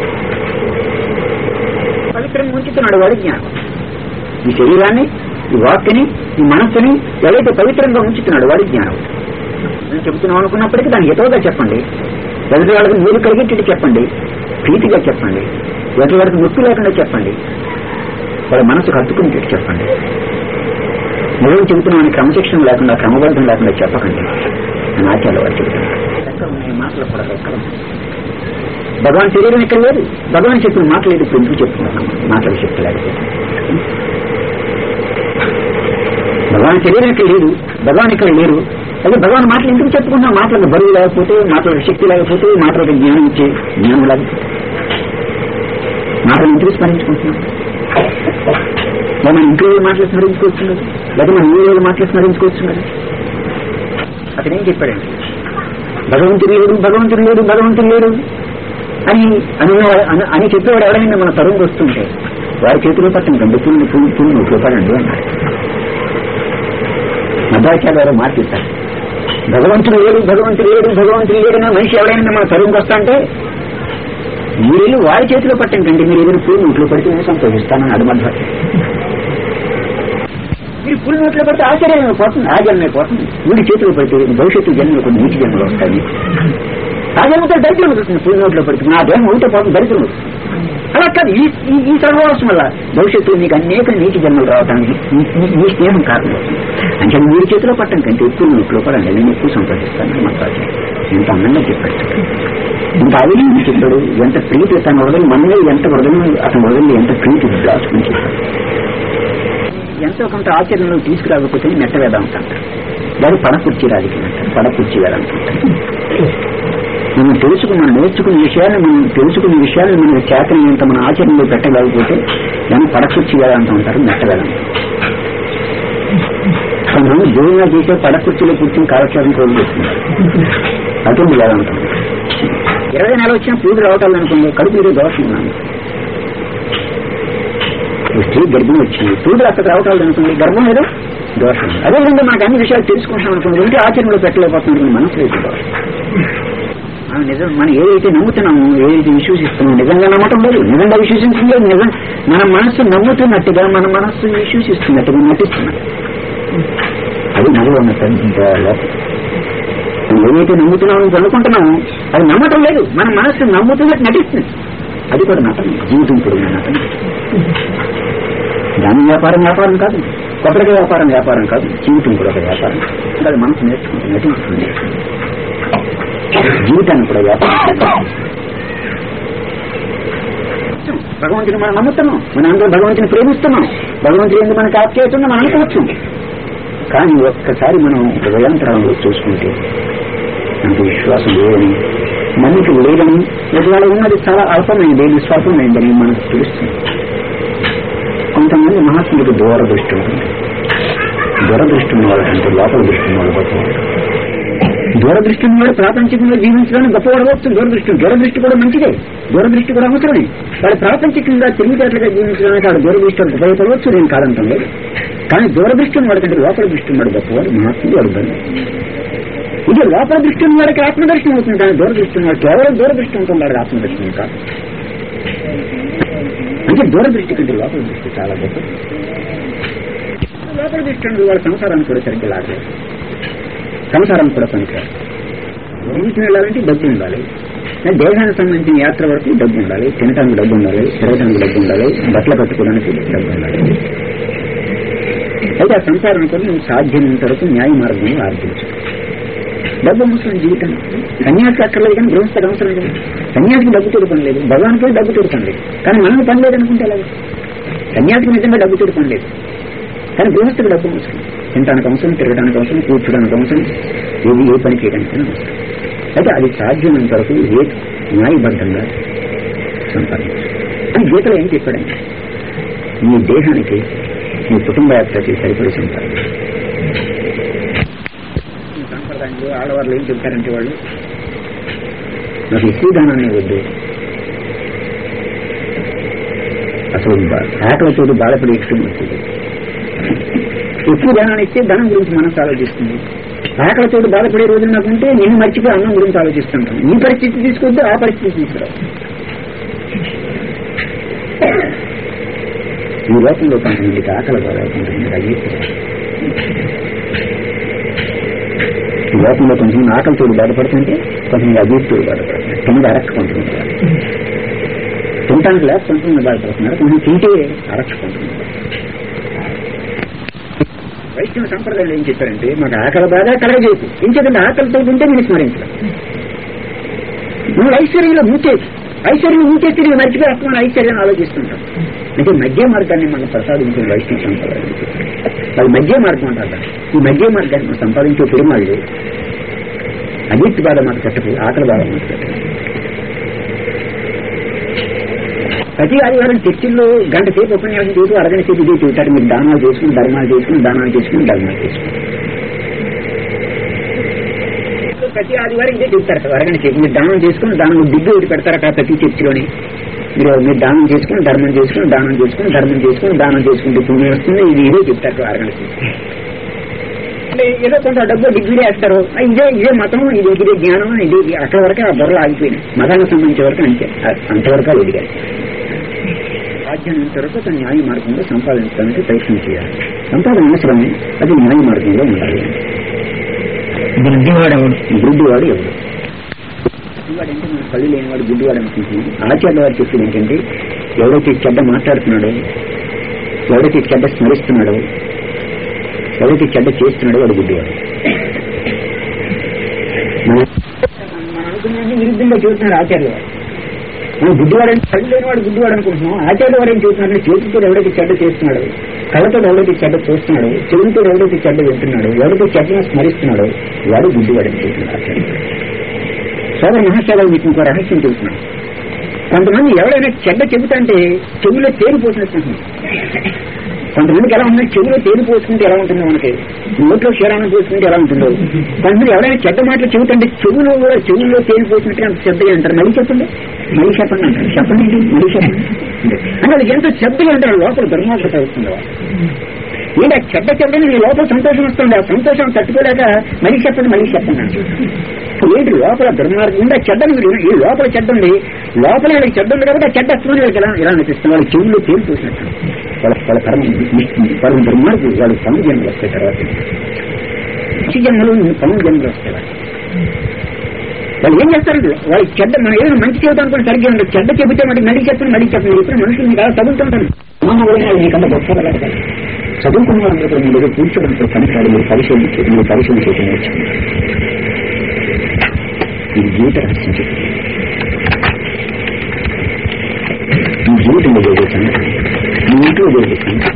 పవిత్రంగా ఉంచుతున్నాడు వాడి జ్ఞానం ఈ శరీరాన్ని ఈ వాక్యని ఈ మనస్సుని ఎవరైతే పవిత్రంగా ఉంచుతున్నాడు వాడి జ్ఞానం నేను చెబుతున్నాం అనుకున్నప్పటికీ దాన్ని ఎటోగా చెప్పండి ఎదుటి వాళ్ళకి మీరు కలిగేటట్టు చెప్పండి ప్రీతిగా చెప్పండి ఎదుటి వాళ్ళకి నొప్పి లేకుండా చెప్పండి వాళ్ళ మనసుకు హత్తుకునేటట్టు చెప్పండి నిజం చెబుతున్నామని క్రమశిక్షణ లేకుండా క్రమబద్ధం లేకుండా చెప్పకండి అని ఆచార్య వారు చెబుతున్నారు ఎక్కడ ఉన్నాయి మాటలు కూడా ఎక్కడ ఉన్నాయి? భగవాన్ శరీరం ఇక్కడ లేదు భగవాన్ చెప్పిన మాట లేదు ఇప్పుడు ఎందుకు చెప్తున్నాను మాటలు శక్తి లేకపోతే భగవాన్ శరీరం ఇక్కడ లేదు భగవాన్ ఇక్కడ లేరు అదే భగవాన్ మాటలు ఎందుకు చెప్పుకుంటున్నాం మాటలకు బరువు లేకపోతే మాటలకు శక్తి లేకపోతే మాటలకు జ్ఞానం ఇచ్చే జ్ఞానం లేకపోతే మాటలు ఎందుకు స్మరించుకుంటున్నాం లేదా మన ఇంట్లో ఏ మాటలు స్మరించుకోవచ్చు కదా లేదా మన ఊళ్ళో మాటలు స్మరించుకోవచ్చు కదా అతను ఏం చెప్పాడండి భగవంతుడు లేడు భగవంతుడు లేడు భగవంతుడు లేడు అని అని అని- అని చెప్పేవాడు ఎవరైనా మన తరుణ్ వస్తుంటే వారి చేతిలో పట్టం కండి పుల్లు పుల్లు పుల్లు నోట్లో పడండి అన్నాడు మధ్యాచార్య గారు మాట చెప్పారు భగవంతుడు లేడు భగవంతుడు లేడు భగవంతుడు లేడని మనిషి ఎవరైనా మన తరుణ్ వస్తా అంటే మీరు వారి చేతిలో పట్టం కండి మీరు ఎదురు పుల్లు నోట్లో పడితే నేను సంతోషిస్తానని అది మధ్య మీరు పుల్లు నోట్లో పడితే ఆశ్చర్యం పోతుంది ఆ జన్మే పోతుంది వీడి చేతిలో పడితే భవిష్యత్తు జన్మలు కొన్ని నీటి జన్మలు వస్తాయి ఆ జన్మతో దరిద్రం వస్తుంది పుల్లు నోట్లో పడితే నా దేహం ఉంటే పోతుంది దరిద్రం వస్తుంది అలా కాదు ఈ ఈ- ఈ సర్వవసం వల్ల భవిష్యత్తులో మీకు అనేక నీటి జన్మలు రావడానికి ఈ- ఈ- ఈ స్నేహం కారణం అంటే మీరు చేతిలో పట్టం కంటే ఎక్కువ నోట్లో పడండి నేను ఎక్కువ సంపాదిస్తాను మాట్లాడి ఎంత అందంగా చెప్పాడు ఇంత అవినీతి చెప్పాడు ఎంత ప్రీతి తన వదలు మనలో ఎంత వదలు అతని వదలు ఎంత ప్రీతి దాచుకుని చెప్పాడు ఎంతో కొంత ఆచరణలో తీసుకురాకపోతే నెట్ట వేదాంత అంటారు వాడు పడకుర్చీ రాజకీయం అంటారు పడకుర్చీ వేదాంత మనం తెలుసుకుని మనం నేర్చుకున్న విషయాన్ని మనం తెలుసుకున్న విషయాన్ని మన చేతనంత మన ఆచరణలో పెట్టలేకపోతే దాన్ని పడకుర్చీ వేదాంతం అంటారు నెట్ట వేదాంతం కొంతమంది దేవుగా చేసే పడకుర్చీలో కూర్చొని కాలక్షేపం కోరి చేస్తున్నారు అటువంటి వేదాంతం ఇరవై నెలలు వచ్చిన పూజ రావటాలు అనుకోండి కడుపు మీద దోషం ఉన్నాను ఈ స్త్రీ గర్భం వచ్చింది పూజలు అక్కడ రావటాలు అనుకోండి గర్భం ఏదో దోషం ఉంది. అదేవిధంగా మనకు అన్ని విషయాలు తెలుసుకుంటున్నాం అనుకోండి ఉంటే ఆచరణలో పెట్టలేకపోతున్నాం మనసు లేదు దోషం మనం నిజం మనం ఏదైతే నమ్ముతున్నామో ఏదైతే విశ్వసిస్తున్నామో నిజంగా నమ్మటం లేదు నిజంగా విశ్వసించలేదు నిజం మన మనస్సు నమ్ముతున్నట్టుగా మన మనస్సు విశ్వసిస్తున్నట్టుగా నటిస్తున్నాం అది నలుగు ఉన్న పెద్ద లోపం మనం ఏదైతే నమ్ముతున్నామో అని అనుకుంటున్నామో అది నమ్మటం లేదు మన మనస్సు నమ్ముతున్నట్టు నటిస్తుంది అది కూడా నటన జీవితం పొడిగిన నటన దాని వ్యాపారం వ్యాపారం కాదు కొబ్బరికాయ వ్యాపారం వ్యాపారం కాదు జీవితం కూడా ఒక వ్యాపారం అది మనసు నేర్చుకుంటుంది నటిస్తుంది జీవితాన్ని కూడా వ్యాపారం భగవంతుని మనం నమ్ముతున్నాం మన అందరూ భగవంతుని ప్రేమిస్తున్నాం భగవంతుని ఎందుకు మనకు ఆప్యాయతంగా మనం అనుకోవచ్చు కానీ ఒక్కసారి మనం హృదయాంతరంలో చూసుకుంటే నాకు విశ్వాసం లేదని నమ్మిక లేదని ఒకవేళ ఉన్నది చాలా అల్పమైంది ఇది స్వల్పమైందని మనకు తెలుస్తుంది కొంతమంది మహాత్ములకు దూరదృష్టి ఉంటుంది దూరదృష్టి ఉన్న వాళ్ళకంటే లోపల దృష్టి ఉన్న వాళ్ళు గొప్పవాళ్ళు దూరదృష్టి ఉన్న వాడు ప్రాపంచికంగా జీవించడానికి గొప్పవాడు వస్తుంది దూరదృష్టి దూరదృష్టి కూడా మంచిదే దూరదృష్టి కూడా అవసరమే వాడు ప్రాపంచికంగా తెలివితేటలుగా జీవించడానికి వాడు దూరదృష్టి ఉపయోగపడవచ్చు నేను కాదంతం లేదు కానీ దూరదృష్టి ఉన్న వాడికంటే లోపల దృష్టి ఉన్నాడు గొప్పవాడు మహాత్ముడు వాడు బంధు ఇది లోపల దృష్టి ఉన్న వాడికి ఆత్మదర్శనం అవుతుంది కానీ దూరదృష్టి ఉన్న వాడు కేవలం దూరదృష్టి ఉంటుంది వాడికి ఆత్మదర్శనం కాదు అంటే దూర దృష్టి కంటే లోపల దృష్టి చాలా గొప్ప లోపల దృష్టి అంటే వాళ్ళ సంసారాన్ని కూడా సరిగ్గా లాగలేదు సంసారం కూడా పనికిరాదు జీవితం వెళ్ళాలంటే డబ్బు ఉండాలి దేహానికి సంబంధించిన యాత్ర వరకు డబ్బు ఉండాలి తినడానికి డబ్బు ఉండాలి తిరగడానికి డబ్బు ఉండాలి బట్టలు కట్టుకోవడానికి డబ్బు ఉండాలి అయితే ఆ సంసారం కూడా నువ్వు సాధ్యమైనంత వరకు న్యాయ మార్గంలో ఆర్జించు డబ్బు అవసరం జీవితం సన్యాసికి అక్కర్లేదు కానీ గృహస్థకు అవసరం లేదు సన్యాసికి డబ్బు తోడు పని లేదు భగవానికి డబ్బు తోడు పని లేదు కానీ మనకు పని లేదు అనుకుంటే అలాగే సన్యాసికి నిజంగా డబ్బు తోడు పని లేదు కానీ గృహస్థుకు డబ్బు అవసరం తినడానికి అవసరం తిరగడానికి అవసరం కూర్చోడానికి అవసరం ఏది ఏ పని చేయడానికి అవసరం అయితే అది సాధ్యమైనంత వరకు ఏ న్యాయబద్ధంగా సంపాదించు అని గీతలో ఏం చెప్పాడంటే నీ దేహానికి నీ కుటుంబ యాత్రకి సరిపడి సంపాదించు ఈ సాంప్రదాయంలో ఆడవాళ్ళు ఏం చెప్తారంటే వాళ్ళు నాకు ఇస్త్రీదానాన్ని వద్దు అసలు బా- ఆకలితోటి బాధపడి ఇష్టం వస్తుంది ఎక్కువ ధనాన్ని ఇస్తే ధనం గురించి మనసు ఆలోచిస్తుంది ఆకలితోటి బాధపడే రోజులు నాకుంటే నేను మర్చిపోయి అన్నం గురించి ఆలోచిస్తుంటాను ఈ పరిస్థితి తీసుకొస్తే ఆ పరిస్థితి తీసుకురా ఈ లోకంలో కొంతమందికి ఆకలి బాధ కొంతమందికి అయ్యేది ఈ లోకంలో కొంతమంది ఆకలితోటి బాధపడుతుంటే కొంతమంది అభివృద్ధితో బాధపడుతున్నారు తిండి అరక్కుంటున్నారు తినటానికి లేక కొంతమంది బాధపడుతున్నారు కొంతమంది తింటే అరక్కుంటున్నారు వైష్ణవ సంప్రదాయంలో ఏం చెప్పారంటే మాకు ఆకలి బాగా కలగజేపు ఇంకేదంటే ఆకలితో ఉంటే నేను స్మరించడం నువ్వు ఐశ్వర్యంలో మూచేసి ఐశ్వర్యం మూచేసి నేను మర్చిపోయి అస్తమాన ఐశ్వర్యాన్ని ఆలోచిస్తుంటాం అంటే మధ్య మార్గాన్ని మనం ప్రసాదించిన వైష్ణవ సంప్రదాయం అది మధ్య మార్గం అంటారు దాన్ని. ఈ మధ్య మార్గాన్ని మనం సంపాదించే తిరుమల అజిత్ బాధ మాట కట్టకు ఆకలి బాధ మాట కట్టకు ప్రతి ఆదివారం చర్చిల్లో గంట సేపు ఉపన్యాసం చేసి అరగంట సేపు ఇదే చెబుతారు మీరు దానాలు చేసుకుని ధర్మాలు చేసుకుని దానాలు చేసుకుని ధర్మాలు చేసుకుని ప్రతి ఆదివారం ఇదే చెప్తారు కదా, అరగంట సేపు మీరు దానం చేసుకుని దానం దిగ్గు ఒకటి పెడతారు అక్కడ ప్రతి చర్చిలోని మీరు మీరు దానం చేసుకుని ధర్మం చేసుకుని దానం చేసుకుని ధర్మం చేసుకుని దానం చేసుకుంటే పుణ్యం వస్తుంది ఇది ఇదే చెప్తారు కదా అరగంట సేపు అంటే ఏదో కొంత డబ్బు డిగ్రీ వేస్తారు ఆ, ఇదే ఇదే మతం ఇది ఇదే జ్ఞానం ఇది అక్కడ వరకు ఆ బుర్రలు ఆగిపోయినాయి మతానికి సంబంధించిన వరకు అంతే ఆ- అంతవరకు అది ఎదిగాయి సాధ్యమైనంత వరకు తన న్యాయ మార్గంలో సంపాదించడానికి ప్రయత్నం చేయాలి సంపాదన అవసరమే అది న్యాయ మార్గంలో ఉండాలి బుద్ధివాడెవడు గుడ్డివాడు ఎవడు గుడ్డివాడంటే మన కళ్ళు లేనివాడు గుడ్డివాడు అనుకుంటున్నాం ఆచార్య వారు చెప్పేది ఏంటంటే ఎవరైతే చెడ్డ మాట్లాడుతున్నాడో ఎవరైతే చెడ్డ స్మరిస్తున్నాడో ఎవరైతే చెడ్డ చేస్తున్నాడో వాడు గుడ్డివాడు మన మన అనుకున్నది విరుద్ధంగా చెబుతున్నాడు ఆచార్య వారు మనం గుడ్డివాడని కళ్ళు లేనివాడు గుడ్డివాడు అనుకుంటున్నాం ఆచార్య వారు ఏం చెబుతున్నాడు చేతితో ఎవరైతే చెడ్డ చేస్తున్నాడో కళ్ళతో ఎవరైతే చెడ్డ చూస్తున్నాడో చెవులతో ఎవరైతే చెడ్డ వింటున్నాడో ఎవరైతే చెడ్డను స్మరిస్తున్నాడో వాడు గుడ్డివాడని చెబుతున్నాడు ఆచార్య వారు. సోదర మహాశయాలు మీకు ఇంకో రహస్యం చెబుతున్నాను కొంతమంది ఎవరైనా చెడ్డ చెబుతుంటే చెవిలో తేలి పోసినట్టు ఉంటుంది. కొంతమందికి ఎలా ఉందంటే చెవిలో తేలి పోసుకుంటే ఎలా ఉంటుందో మనకి నోట్లో క్షీరాన్ని పోసుకుంటే ఎలా ఉంటుందో కొంతమంది ఎవరైనా చెడ్డ మాటలు చెబుతుంటే చెవులో కూడా చెవుల్లో తేలి పోసినట్టుగా అంత శ్రద్ధగా అంటారు మళ్ళీ చెప్పండి మళ్ళీ చెప్పండి అంటారు చెప్పండి ఏంటి? మళ్ళీ చెప్పండి అంటే అది ఎంత శ్రద్ధగా అంటారు లోపల ధర్మోపత వస్తుంది వాళ్ళు. ఏంటి ఆ చెడ్డ చెడ్డని నీ లోపల సంతోషం వస్తుంది ఆ సంతోషం తట్టుకోలేక మళ్ళీ చెప్పండి మళ్ళీ చెప్పండి అంటారు ఏంటి లోపల దుర్మార్గం ఉంది ఆ చెడ్డని మీరు ఈ లోపల చెడ్డ ఉంది లోపల వీళ్ళకి చెడ్డ ఉంది కాబట్టి ఆ చెడ్డ వస్తుంది వీళ్ళకి ఎలా ఇలా అనిపిస్తుంది వాళ్ళ చెవుల్లో తేలి చూసినట్టు వాళ్ళ వాళ్ళ పరమ పరమ దుర్మార్గం వాళ్ళు పనులు జన్మలు వస్తాయి తర్వాత మంచి జన్మలు పనులు జన్మలు వస్తాయి వాళ్ళకి. వాళ్ళు ఏం చేస్తారంటే వాళ్ళకి చెడ్డ మనం ఏదైనా మంచి చెబుతాం అనుకుని సరిగ్గా ఉండదు చెడ్డ చెబితే మరి మళ్ళీ చెప్పండి మళ్ళీ చెప్పండి ఇప్పుడు మనుషులు మీకు అలా చదువుతుంటారు మామూలుగా మీకంతా గొప్ప వెళ్ళాలి కదా చదువుకున్న వాళ్ళందరూ కూడా మీ దగ్గర కూర్చోవడంతో పనికిరాడు మీరు పరిశోధించి మీరు పరిశోధన చేయడం నేర్చుకోండి ఇది జీవిత రహస్యం చెప్తుంది మీ జీవితంలో జరిగే సంఘటన మీ ఇంట్లో జరిగే సంఘటన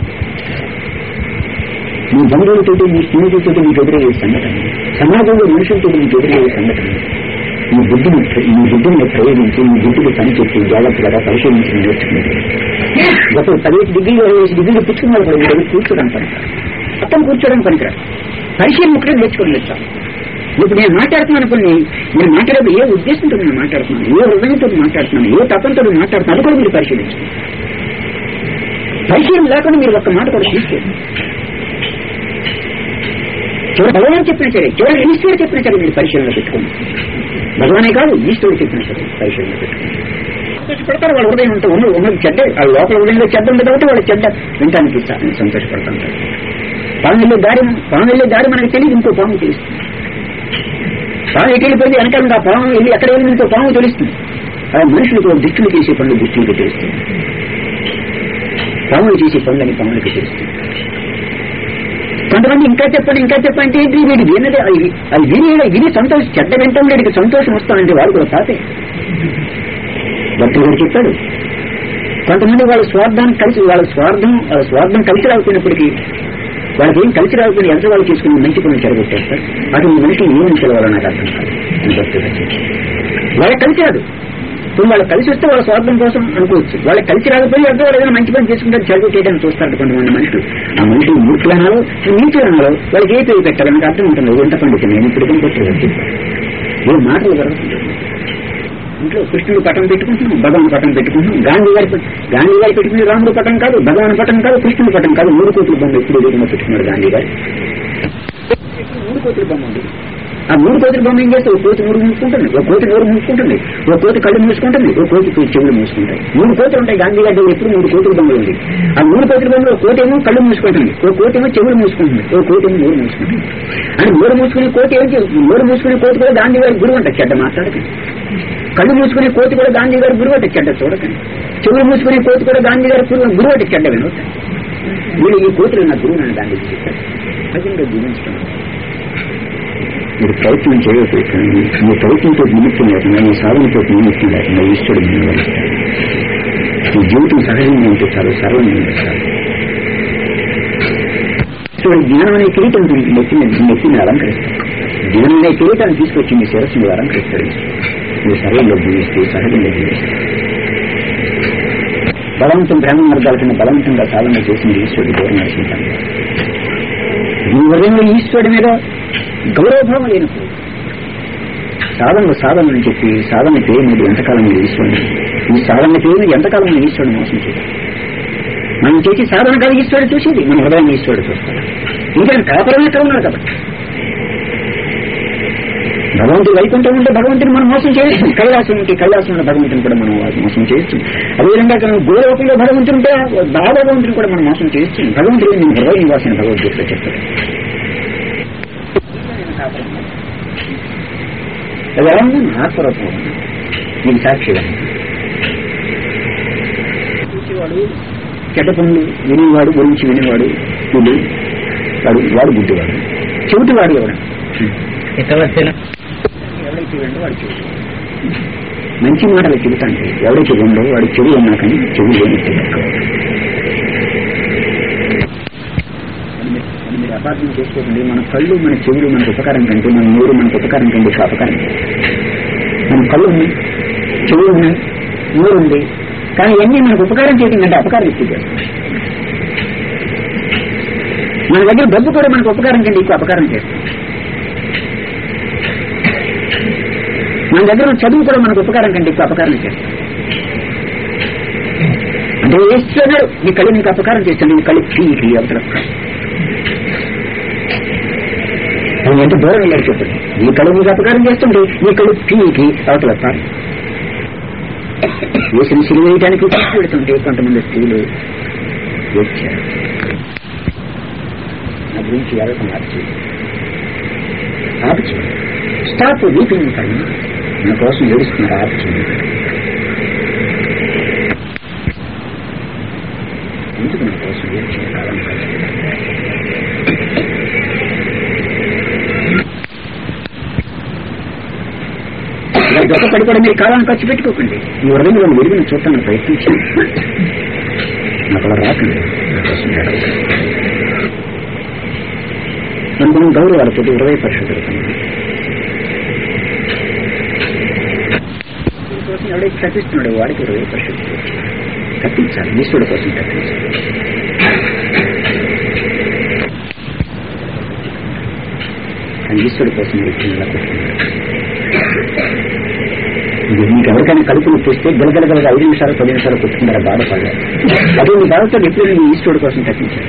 మీ బంధువులతో మీ స్నేహితులతో మీకు ఎదురయ్యే సంఘటన సమాజంలో మనుషులతో మీకు ఎదురయ్యే సంఘటన మీ బుద్ధిని మీ బుద్ధిని ప్రయోగించి మీ బుద్ధికి పనిచేసి జాగ్రత్తగా పరిశీలించి నేర్చుకుంటే గత పదిహేను డిగ్రీలు ఇరవై డిగ్రీలు పుచ్చుకున్న వాళ్ళు కూడా మీరు కూర్చోడానికి పనికిరారు మొత్తం కూర్చోడానికి పనికిరారు పరిశీలన ఒకటే నేర్చుకోండి నేర్చాలి ఇప్పుడు నేను మాట్లాడుతున్నాను కొన్ని నేను మాట్లాడే ఏ ఉద్దేశంతో నేను మాట్లాడుతున్నాను ఏ హృదయంతో మాట్లాడుతున్నాను ఏ తపంతో మాట్లాడుతున్నాను అది కూడా మీరు పరిశీలించండి పరిశీలన లేకుండా మీరు ఒక్క మాట కూడా తీసుకోండి చివరి భగవాన్ చెప్పిన సరే చివరి ఈశ్వరుడు చెప్పిన సరే మీరు పరిశీలన పెట్టుకోండి భగవానే కాదు ఈశ్వరుడు చెప్పిన సరే పరిశీలన పెట్టుకోండి సంతోషపడతారు వాళ్ళ హృదయం ఉంటుంది ఉన్నది ఉన్నది చెడ్డ వాళ్ళ లోపల హృదయంలో చెడ్డ ఉంది కాబట్టి వాళ్ళు చెడ్డ వినటానికి స- సంతోషపడుతుంటారు పాము వెళ్ళే దారి పాము వెళ్ళే దారి మనకు తెలియదు ఇంకో పాము తెలుస్తుంది పాము ఎటు వెళ్ళిపోయింది వెనకాల ఆ పాము వెళ్ళి ఎక్కడ వెళ్ళి ఇంకో పాము తెలుస్తుంది ఆ మనుషులకు దిక్కులు చేసే పనులు దిక్కులకు తెలుస్తుంది పాములు చేసే పనులని పాములకి తెలుస్తుంది కొంతమంది ఇంకా చెప్పండి ఇంకా చెప్పండి ఏంటి వీడు వినదే అది అది విని విని సంతోషం చెడ్డ వింటాం వీడికి సంతోషం వస్తానంటే వాడు కూడా తాతే భక్తులు కూడా చెప్పాడు కొంతమంది వాళ్ళ స్వార్థాన్ని కలిసి వాళ్ళ స్వార్థం వాళ్ళ స్వార్థం కలిసి రాకపోయినప్పటికీ వాళ్ళకి ఏం కలిసి రాకపోయినా ఎంత వాళ్ళు చేసుకుని మంచి పనులు చెడగొట్టేస్తారు అటువంటి మనిషిని ఏమని తెలవాలో నాకు అర్థం కాదు అని భక్తులు చెప్పారు. వాళ్ళకి కలిసి రాదు ఇప్పుడు వాళ్ళకి కలిసి వస్తే వాళ్ళ స్వార్థం కోసం అనుకోవచ్చు వాళ్ళకి కలిసి రాకపోయి ఎంతో వాళ్ళు ఏదైనా మంచి పని చేసుకుంటారు చెడు చేయడానికి చూస్తారు కొంతమంది మనుషులు ఆ మనుషులు మూర్ఖులనాలో నీచులనాలో వాళ్ళకి ఏ పేరు పెట్టాలని నాకు అర్థం ఉంటుంది ఎంత పండితుంది నేను ఇప్పుడు పెట్టలేదు ఏ మాటలు జరుగుతుంది ఇంట్లో కృష్ణుడు పటం పెట్టుకుంటున్నాం భగవాన్ పటం పెట్టుకుంటున్నాం గాంధీ గారి ప- గాంధీ గారి పెట్టుకునే రాముడు పటం కాదు భగవాన్ పటం కాదు కృష్ణుడు పటం కాదు మూడు కోతుల బొమ్మ ఎప్పుడు ఎదుగుమో పెట్టుకున్నాడు గాంధీ గారు మూడు కోతుల బొమ్మ ఉంది ఆ మూడు కోతుల బొమ్మ ఏం చేస్తే ఒక కోతి నోరు మూసుకుంటుంది ఒక కోతి నోరు మూసుకుంటుంది ఒక కోతి కళ్ళు మూసుకుంటుంది ఒక కోతి కూ- చెవులు మూసుకుంటాయి మూడు కోతులు ఉంటాయి గాంధీ గారి దగ్గర ఎప్పుడు మూడు కోతుల బొమ్మలు ఉంది ఆ మూడు కోతుల బొమ్మలో ఒక కోతి ఏమో కళ్ళు మూసుకుంటుంది ఒక కోతి ఏమో చెవులు మూసుకుంటుంది ఒక కోతి ఏమో నోరు మూసుకుంటుంది అంటే నోరు మూసుకునే కోతి ఏం చేస్తుంది నోరు మూసుకునే కోతి కూడా గాంధీ గారి గురువు అంట చెడ్డ మాట్లాడకండి కళ్ళు మూసుకునే కోతి కూడా గాంధీ గారి గురువు అంటే చెడ్డ చూడకండి చెవులు మూసుకునే కోతి కూడా గాంధీ గారి గురువు గురువు అంటే చెడ్డ వినవద్దు వీళ్ళు ఈ కోతులు నా గురువు నన్ను గాంధీ చెప్పారు ప్రజలుగా జీవించడం మీరు ప్రయత్నం చేయకపోతుంది మీ ప్రయత్నంతో నిమిత్తం లేకుండా మీ సాధనతో నిమిత్తం లేకుండా ఈశ్వరుడు మిమ్మల్ని వరిస్తాడు. మీ జీవితం సహజంగా ఉంటే చాలు సరళంగా ఉంటే చాలు ఈశ్వరుడు జ్ఞానం అనే కిరీటం నెత్తిన నెత్తిని అలంకరిస్తాడు జ్ఞానం అనే కిరీటాన్ని తీసుకొచ్చి మీ శిరస్సు మీద అలంకరిస్తాడు మీరు సరళంగా జీవిస్తే సహజంగా జీవిస్తే బలవంతం బ్రహ్మ మార్గాల కింద బలవంతంగా సాధన చేసింది ఈశ్వరుడు దూరం నడుచుకుంటాను ఈ హృదయంలో ఈశ్వరుడి మీద గౌరవభావం లేనప్పుడు సాధనలు సాధన అని చెప్పి సాధన పేరు మీద ఎంతకాలం మీరు ఈశ్వరుని ఈ సాధన పేరు మీద ఎంతకాలం మీరు ఈశ్వరుని మోసం చేయాలి మనం చేసి సాధన కాదు ఈశ్వరుడు చూసేది మన హృదయాన్ని ఈశ్వరుడు చూస్తాడు ఇంకా కాపరమే ఎక్కడ ఉన్నాడు కాబట్టి భగవంతుడు వైకుంఠం ఉంటే భగవంతుని మనం మోసం చేయొచ్చు కైలాసం ఉంటే కైలాసం ఉన్న భగవంతుని కూడా మనం మోసం చేయొచ్చు అదేవిధంగా ఇక్కడ గోలోకంలో భగవంతుడు ఉంటే బాగా భగవంతుని కూడా మనం మోసం చేయొచ్చు భగవంతుడు నేను హృదయ నివాసిన భగవద్గీతలో చెప్తాడు అది ఎలా ఉంది ఆత్మరూపం దీని సాక్షిగా చూసేవాడు చెడ్డ పనులు వినేవాడు గురించి వినేవాడు వీడు వాడు వాడు గుడ్డివాడు చెవిటివాడు ఎవడు హితవచన ఎవడైతే విండో వాడు చెవి మంచి మాటలు చెబుతాంటే ఎవడైతే విండో వాడు చెవి ఉన్నా కానీ చెవి లేనట్టు లెక్క. అది మీరు- అది మీరు అపార్థం చేసుకోకండి మన కళ్ళు మన చెవులు మనకు ఉపకారం కంటే మన నోరు మనకు ఉపకారం కంటే ఎక్కువ అపకారం మన కళ్ళు ఉన్నాయి చెవులు ఉన్నాయి నోరు ఉంది కానీ ఇవన్నీ మనకు ఉపకారం చేయడం కంటే అపకారం ఎక్కువ చేస్తాం మన దగ్గర డబ్బు కూడా మనకు ఉపకారం కంటే ఎక్కువ అపకారం చేస్తాం మన దగ్గర ఉన్న చదువు కూడా మనకు ఉపకారం కంటే ఎక్కువ అపకారం చేస్తాం అంటే వేస్తున్నాడు నీ కళ్ళు నీకు అపకారం చేస్తాడు నీ కళ్ళు పీకి అవతల నువ్వు ఎంత దూరం వెళ్ళాడు చెప్పండి నీ కళ్ళు నీకు అపకారం చేస్తుంటే నీ కళ్ళు పీకి అవతల పారు వేసిన సిరి వేయడానికి పెడుతుంటే కొంతమంది స్త్రీలు వచ్చారు నా గురించి ఎవరికి ఆపు ఆపు చేయండి స్టాప్ వీపింగ్ కర్మ నా కోసం ఏడుస్తున్నారు ఆపు చేయండి ఎందుకు నా కోసం ఏడ్చిన కాలం కాదు గొప్ప పడిపోవడం మీరు కాలాన్ని ఖర్చు పెట్టుకోకండి ఈ హృదయంలో వెలుగుని చూడటానికి ప్రయత్నించండి నాకు అలా రాకండి నా కోసం ఏడవకండి. మనం గౌరవాలతో హృదయ పరిశుద్ధి కోసం ఎవడైతే తప్పిస్తున్నాడో వాడికి హృదయ పరిశుద్ధి తప్పించాలి ఈశ్వరుడు కోసం తప్పించాలి కానీ ఈశ్వరుడు కోసం వ్యక్తిని మీకు ఎవరికైనా కలుపులు తెస్తే గలగలగలగా ఐదు నిమిషాలు పది నిమిషాలు కొట్టుకుంటారా బాధపడలేదు అదే మీ బాధతో ఎప్పుడు మీ ఈశ్వరుడు కోసం తప్పించారు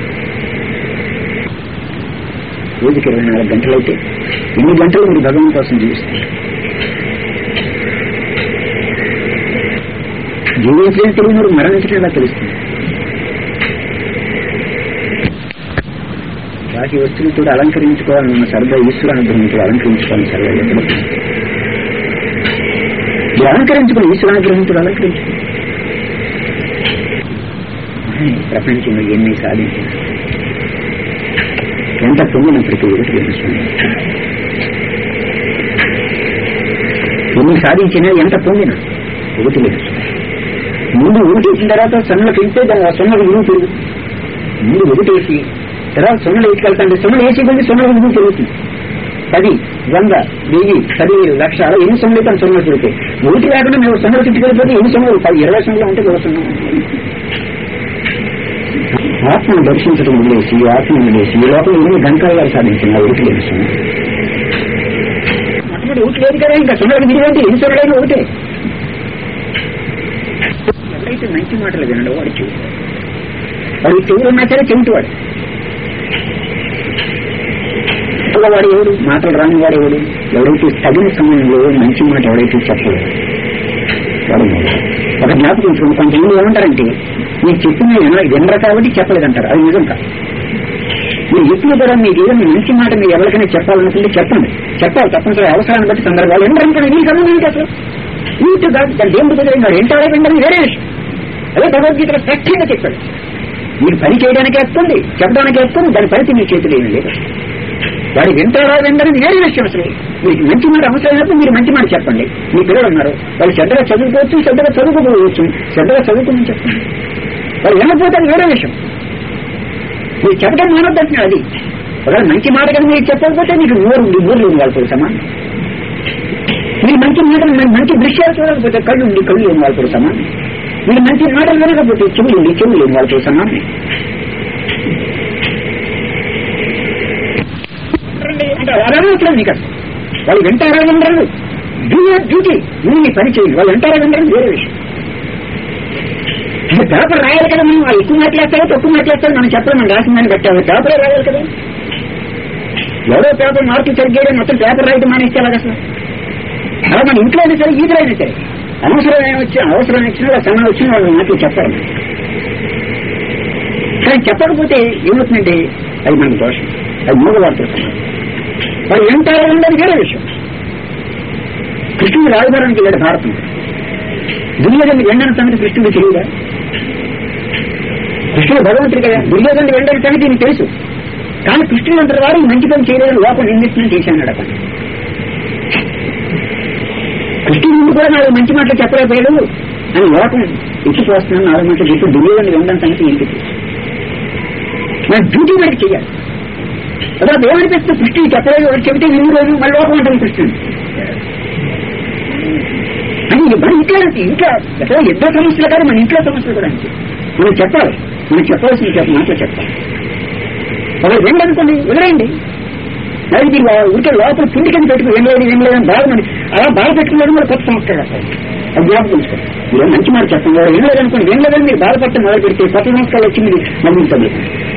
రోజుకి ఇరవై నాలుగు గంటలైతే ఎన్ని గంటలు మీరు భగవాన్ కోసం జీవిస్తారు జీవించలేని తెలియని మరణించడం ఎలా తెలుస్తుంది బాకీ వస్తువులతో అలంకరించుకోవాలన్న సరదా ఈశ్వర అనుగ్రహించి అలంకరించుకోవాలని సరదా ఎక్కడ ఈ అలంకరించుకుని ఈశ్వరానుగ్రహించుడు అలంకరించుకో ప్రపంచంలో ఎన్ని సాధించిన ఎంత పొందినప్పటికీ ఒకటి తెలుస్తుంది ఎన్ని సాధించినా ఎంత పొందినా ఒకటి లేదు ముందు ఒకటేసిన తర్వాత సొన్నలకు వెళ్తే దాని ఆ సొన్నకు విలువ పెరుగుతుంది ముందు ఒకటేసి తర్వాత సొన్నలు వేసుకెళ్తాంటే సొన్నలు వేసి కొద్ది సొన్నలకు విలువ పెరుగుతుంది పది వంద వెయ్యి పదివేలు లక్ష అలా ఎన్ని సొమ్ములు అయితే సొన్నలు పెరుగుతాయి ఒకటి లేకుండా మేము సొన్నలు చుట్టుకెళ్ళిపోతే ఎన్ని సొమ్ములు పది ఇరవై సొమ్ములు ఉంటే ఒక సొమ్ము ఆత్మను దర్శించడం వదిలేసి ఆత్మను వదిలేసి ఈ లోపల ఎన్ని గంటలుగా సాధించిన ఒకటి లేదు సొమ్ము మొట్టమొదటి ఒకటి లేదు కదా ఇంకా సొన్నలకు విలువేంటి ఎన్ని సొన్నలైనా ఒకటే ఎవరైతే మంచి మాటలు వినడో వాడు చెవి వాడు చెవులు ఉన్నా సరే చెవిటివాడు వాడు ఎవడు మాటలు రాని వాడు ఎవడు ఎవరైతే తగిన సమయంలో మంచి మాట ఎవరైతే చెప్పడు వాడు మూడు. ఒక జ్ఞాపకం ఉంచుకుని కొంతమంది ఏమంటారంటే మీరు చెప్పిన విన- వినరు కాబట్టి చెప్పలేదంటారు అది నిజం కాదు మీరు ఎప్పుడు కూడా మీకు ఏదైనా మంచి మాట మీరు ఎవరికైనా చెప్పాలనుకుంటే చెప్పండి చెప్పాలి తప్పనిసరి అవసరాన్ని బట్టి సందర్భాలు ఎంటారంటే నీ సంబంధం ఏంటి అసలు నీటి కాదు దాని దేవుడు కుదిరింది ఎంటాడే వినడం వేరే విషయం అదే భగవద్గీతలో స్పష్టంగా చెప్పాడు మీరు పని చేయడానికి వస్తుంది చెప్పడానికి వస్తుంది దాని పరిధి మీ చేతిలో ఏమీ లేదు వాడి వింటారా వినడానికి వేరే విషయం అసలు మీకు మంచి మాట అవసరమైనప్పుడు మీరు మంచి మాట చెప్పండి మీ పిల్లలు ఉన్నారు వాళ్ళు శ్రద్ధగా చదువుకోవచ్చు శ్రద్ధగా చదువుకోవచ్చు శ్రద్ధగా చదువుకోమని చెప్పండి వాళ్ళు వినకపోతే అది వేరే విషయం మీరు చెప్పడం మానవద్దంటున్నారు అది ఒకవేళ మంచి మాట కనుక మీరు చెప్పకపోతే మీకు నోరు ఉంది నోరు ఉంది వాళ్ళు తెలుసమ్మా మీరు మంచి మాటలు మీరు మంచి దృశ్యాలు చూడకపోతే కళ్ళు ఉంది కళ్ళు లేని వాళ్ళు తెలుసమ్మా మీరు మంచి మాటలు వినకపోతే చెవులు ఉంది చెవులు లేని వాళ్ళు తెలుసమ్మా అంటే అలా మీకు అసలు. వాళ్ళు వింటారా వినరు డూ డ్యూటీ నువ్వు నీ పని చేయండి వాళ్ళు వింటారా వినరు వేరే విషయం ఇది పేపర్ రాయాలి కదా మనం వాళ్ళు ఎక్కువ మాట్లాడతారో తక్కువ మాట్లాడతారో మనం చెప్పడం మనం రాసిందని పెట్టాము పేపరే రాయాలి కదా ఎవరో పేపర్ మార్కులు సరిగ్గా మొత్తం పేపర్ రాయడం మానేస్తే అలాగ అసలు అలా మన ఇంట్లో అయినా సరే ఈదులో అయినా సరే అవసరమైన వచ్చిన అవసరం వచ్చినా సమయం వచ్చిన వాళ్ళు మాటలు చెప్పాలి కానీ చెప్పకపోతే ఏమవుతుందంటే అది మనకు దోషం అది మూగవార్తలు సమానం వాళ్ళు వింటారో ఉండదు వేరే విషయం కృష్ణుడు రాజధానికి వెళ్ళాడు భారతం దుర్యోధను వెండని సంగతి కృష్ణుడు తెలియదా కృష్ణుడు భగవంతుడు కదా దుర్యోధను వెండని సంగతి నీకు తెలుసు కానీ కృష్ణుడు అంతటి వారు ఈ మంచి పని చేయలేదు లోపల నిందిస్తున్నాను చేశాను అడగ కృష్ణుడు ముందు కూడా నాలుగు మంచి మాటలు చెప్పలేకపోయాడు అని లోకం ఎత్తిపోస్తున్నాను నాలుగు మాటలు చెప్పి దుర్యోధను వెండని సంగతి ఏంటి తెలుసు మన డ్యూటీ మనకి చేయాలి తర్వాత ఏమనిపిస్తుంది కృష్ణుడు చెప్పలేదు వాడు చెబితే విని రోజు మళ్ళీ లోకం ఉంటుంది కృష్ణుడు అని మన ఇంట్లో ఇంట్లో ఎక్కడ యుద్ధ సమస్యలు కాదు మన ఇంట్లో సమస్యలు కూడా అంతే మనం చెప్పాలి మనం చెప్పాల్సిన చెప్ప మాటలు చెప్పాలి ఒకరు రెండు అనుకోండి వదిలేయండి మరి మీరు ఊరికే లోపల పిండి కింద పెట్టుకుని ఏం లేదు ఏం లేదని బాధ మరి అలా బాధ పెట్టుకున్నాడు మరి కొత్త సంస్కారాలు వస్తాయి అది జ్ఞాపకం ఉంచుకోండి మీరు మంచి మాట చెప్పండి ఏం లేదనుకోండి ఏం లేదని మీరు బాధపడటం మొదలు పెడితే కొత్త సంస్కారాలు వచ్చి మీరు నమ్ముతుంది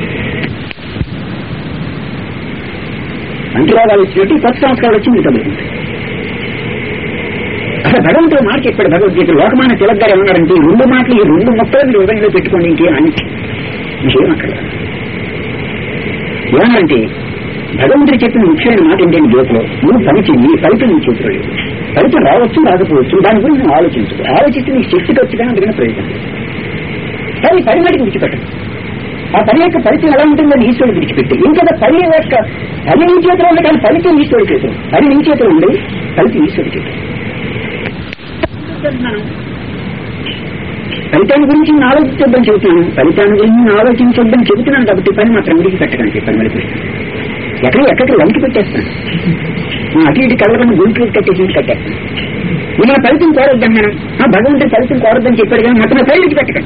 అంటురాగాలు వచ్చినట్టు కొత్త సంస్కారాలు వచ్చి మీరు తగ్గుతుంది అసలు భగవంతుడు మాట చెప్పాడు భగవద్గీత లోకమాన తిలక్ గారు ఏమన్నారంటే ఈ రెండు మాటలు ఈ రెండు మొక్కలు మీరు హృదయంలో పెట్టుకోండి ఇంకేం అని ఇంకేం అక్కడ ఏమన్నారంటే భగవంతుడు చెప్పిన ముఖ్యమైన మాట ఏంటంటే గీతలో నువ్వు పని చెయ్యి ఫలితం నీ చేతిలో లేదు ఫలితం రావచ్చు రాకపోవచ్చు దాని గురించి నువ్వు ఆలోచించు ఆలోచిస్తే నీకు శక్తి ఖర్చు కానీ అందుకని ప్రయోజనం లేదు. కానీ పని మటుకు విడిచిపెట్టదు ఆ పని యొక్క ఫలితం ఎలా ఉంటుందో ఈశ్వరుడు విడిచిపెట్టి ఇంకా పని యొక్క పని నీ చేతిలో ఉంది కానీ ఫలితం ఈశ్వరుడి చేతిలో పని నీ చేతిలో ఉంది ఫలితం ఈశ్వరుడి చేతిలో ఫలితాన్ని గురించి నేను ఆలోచించొద్దని చెబుతున్నాను ఫలితాన్ని గురించి నేను ఆలోచించొద్దని చెబుతున్నాను కాబట్టి పని మాత్రం విడిచి పెట్టడానికి పని మరి ఎక్కడ ఎక్కడికి వంకి పెట్టేస్తాను నేను అటు ఇటు కలవడం గుంట్లు కట్టేసి కట్టేస్తాను నేను ఫలితం కోరొద్దాను నేను ఆ భగవంతుడు ఫలితం కోరొద్దని చెప్పాడు కానీ మొత్తం పై విడిచి పెట్టకండి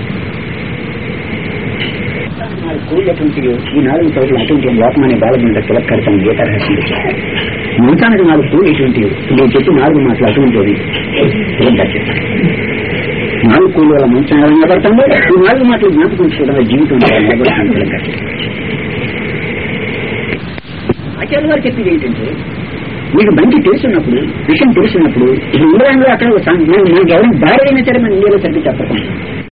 నాలుగు కోళ్ళు అటువంటివి ఈ నాలుగు చోట్ల అటువంటి లోకమనే బాల మీద తిలక్కడతాను గీత రహస్యం మిగతానికి నాలుగు కోళ్ళు ఎటువంటివి నేను చెప్పి నాలుగు మాటలు అటువంటివి తిలక్కచ్చేస్తాను నాలుగు కోళ్ళు వల్ల మంచం ఎలా నిలబడతామో ఈ నాలుగు మాటలు జ్ఞాపకం చూడడం జీవితం నిలబడతాను తిలక్కచ్చేస్తాను ఆచార్య గారు చెప్పింది ఏంటంటే మీకు మంచి తెలిసినప్పుడు విషయం తెలిసినప్పుడు ఇది ఇంగ్లాండ్ లో అక్కడ ఒక సం- మనం మనకి ఎవరైనా దారి అయినా సరే మన ఇండియాలో సరిగ్గా చెప్పకుండా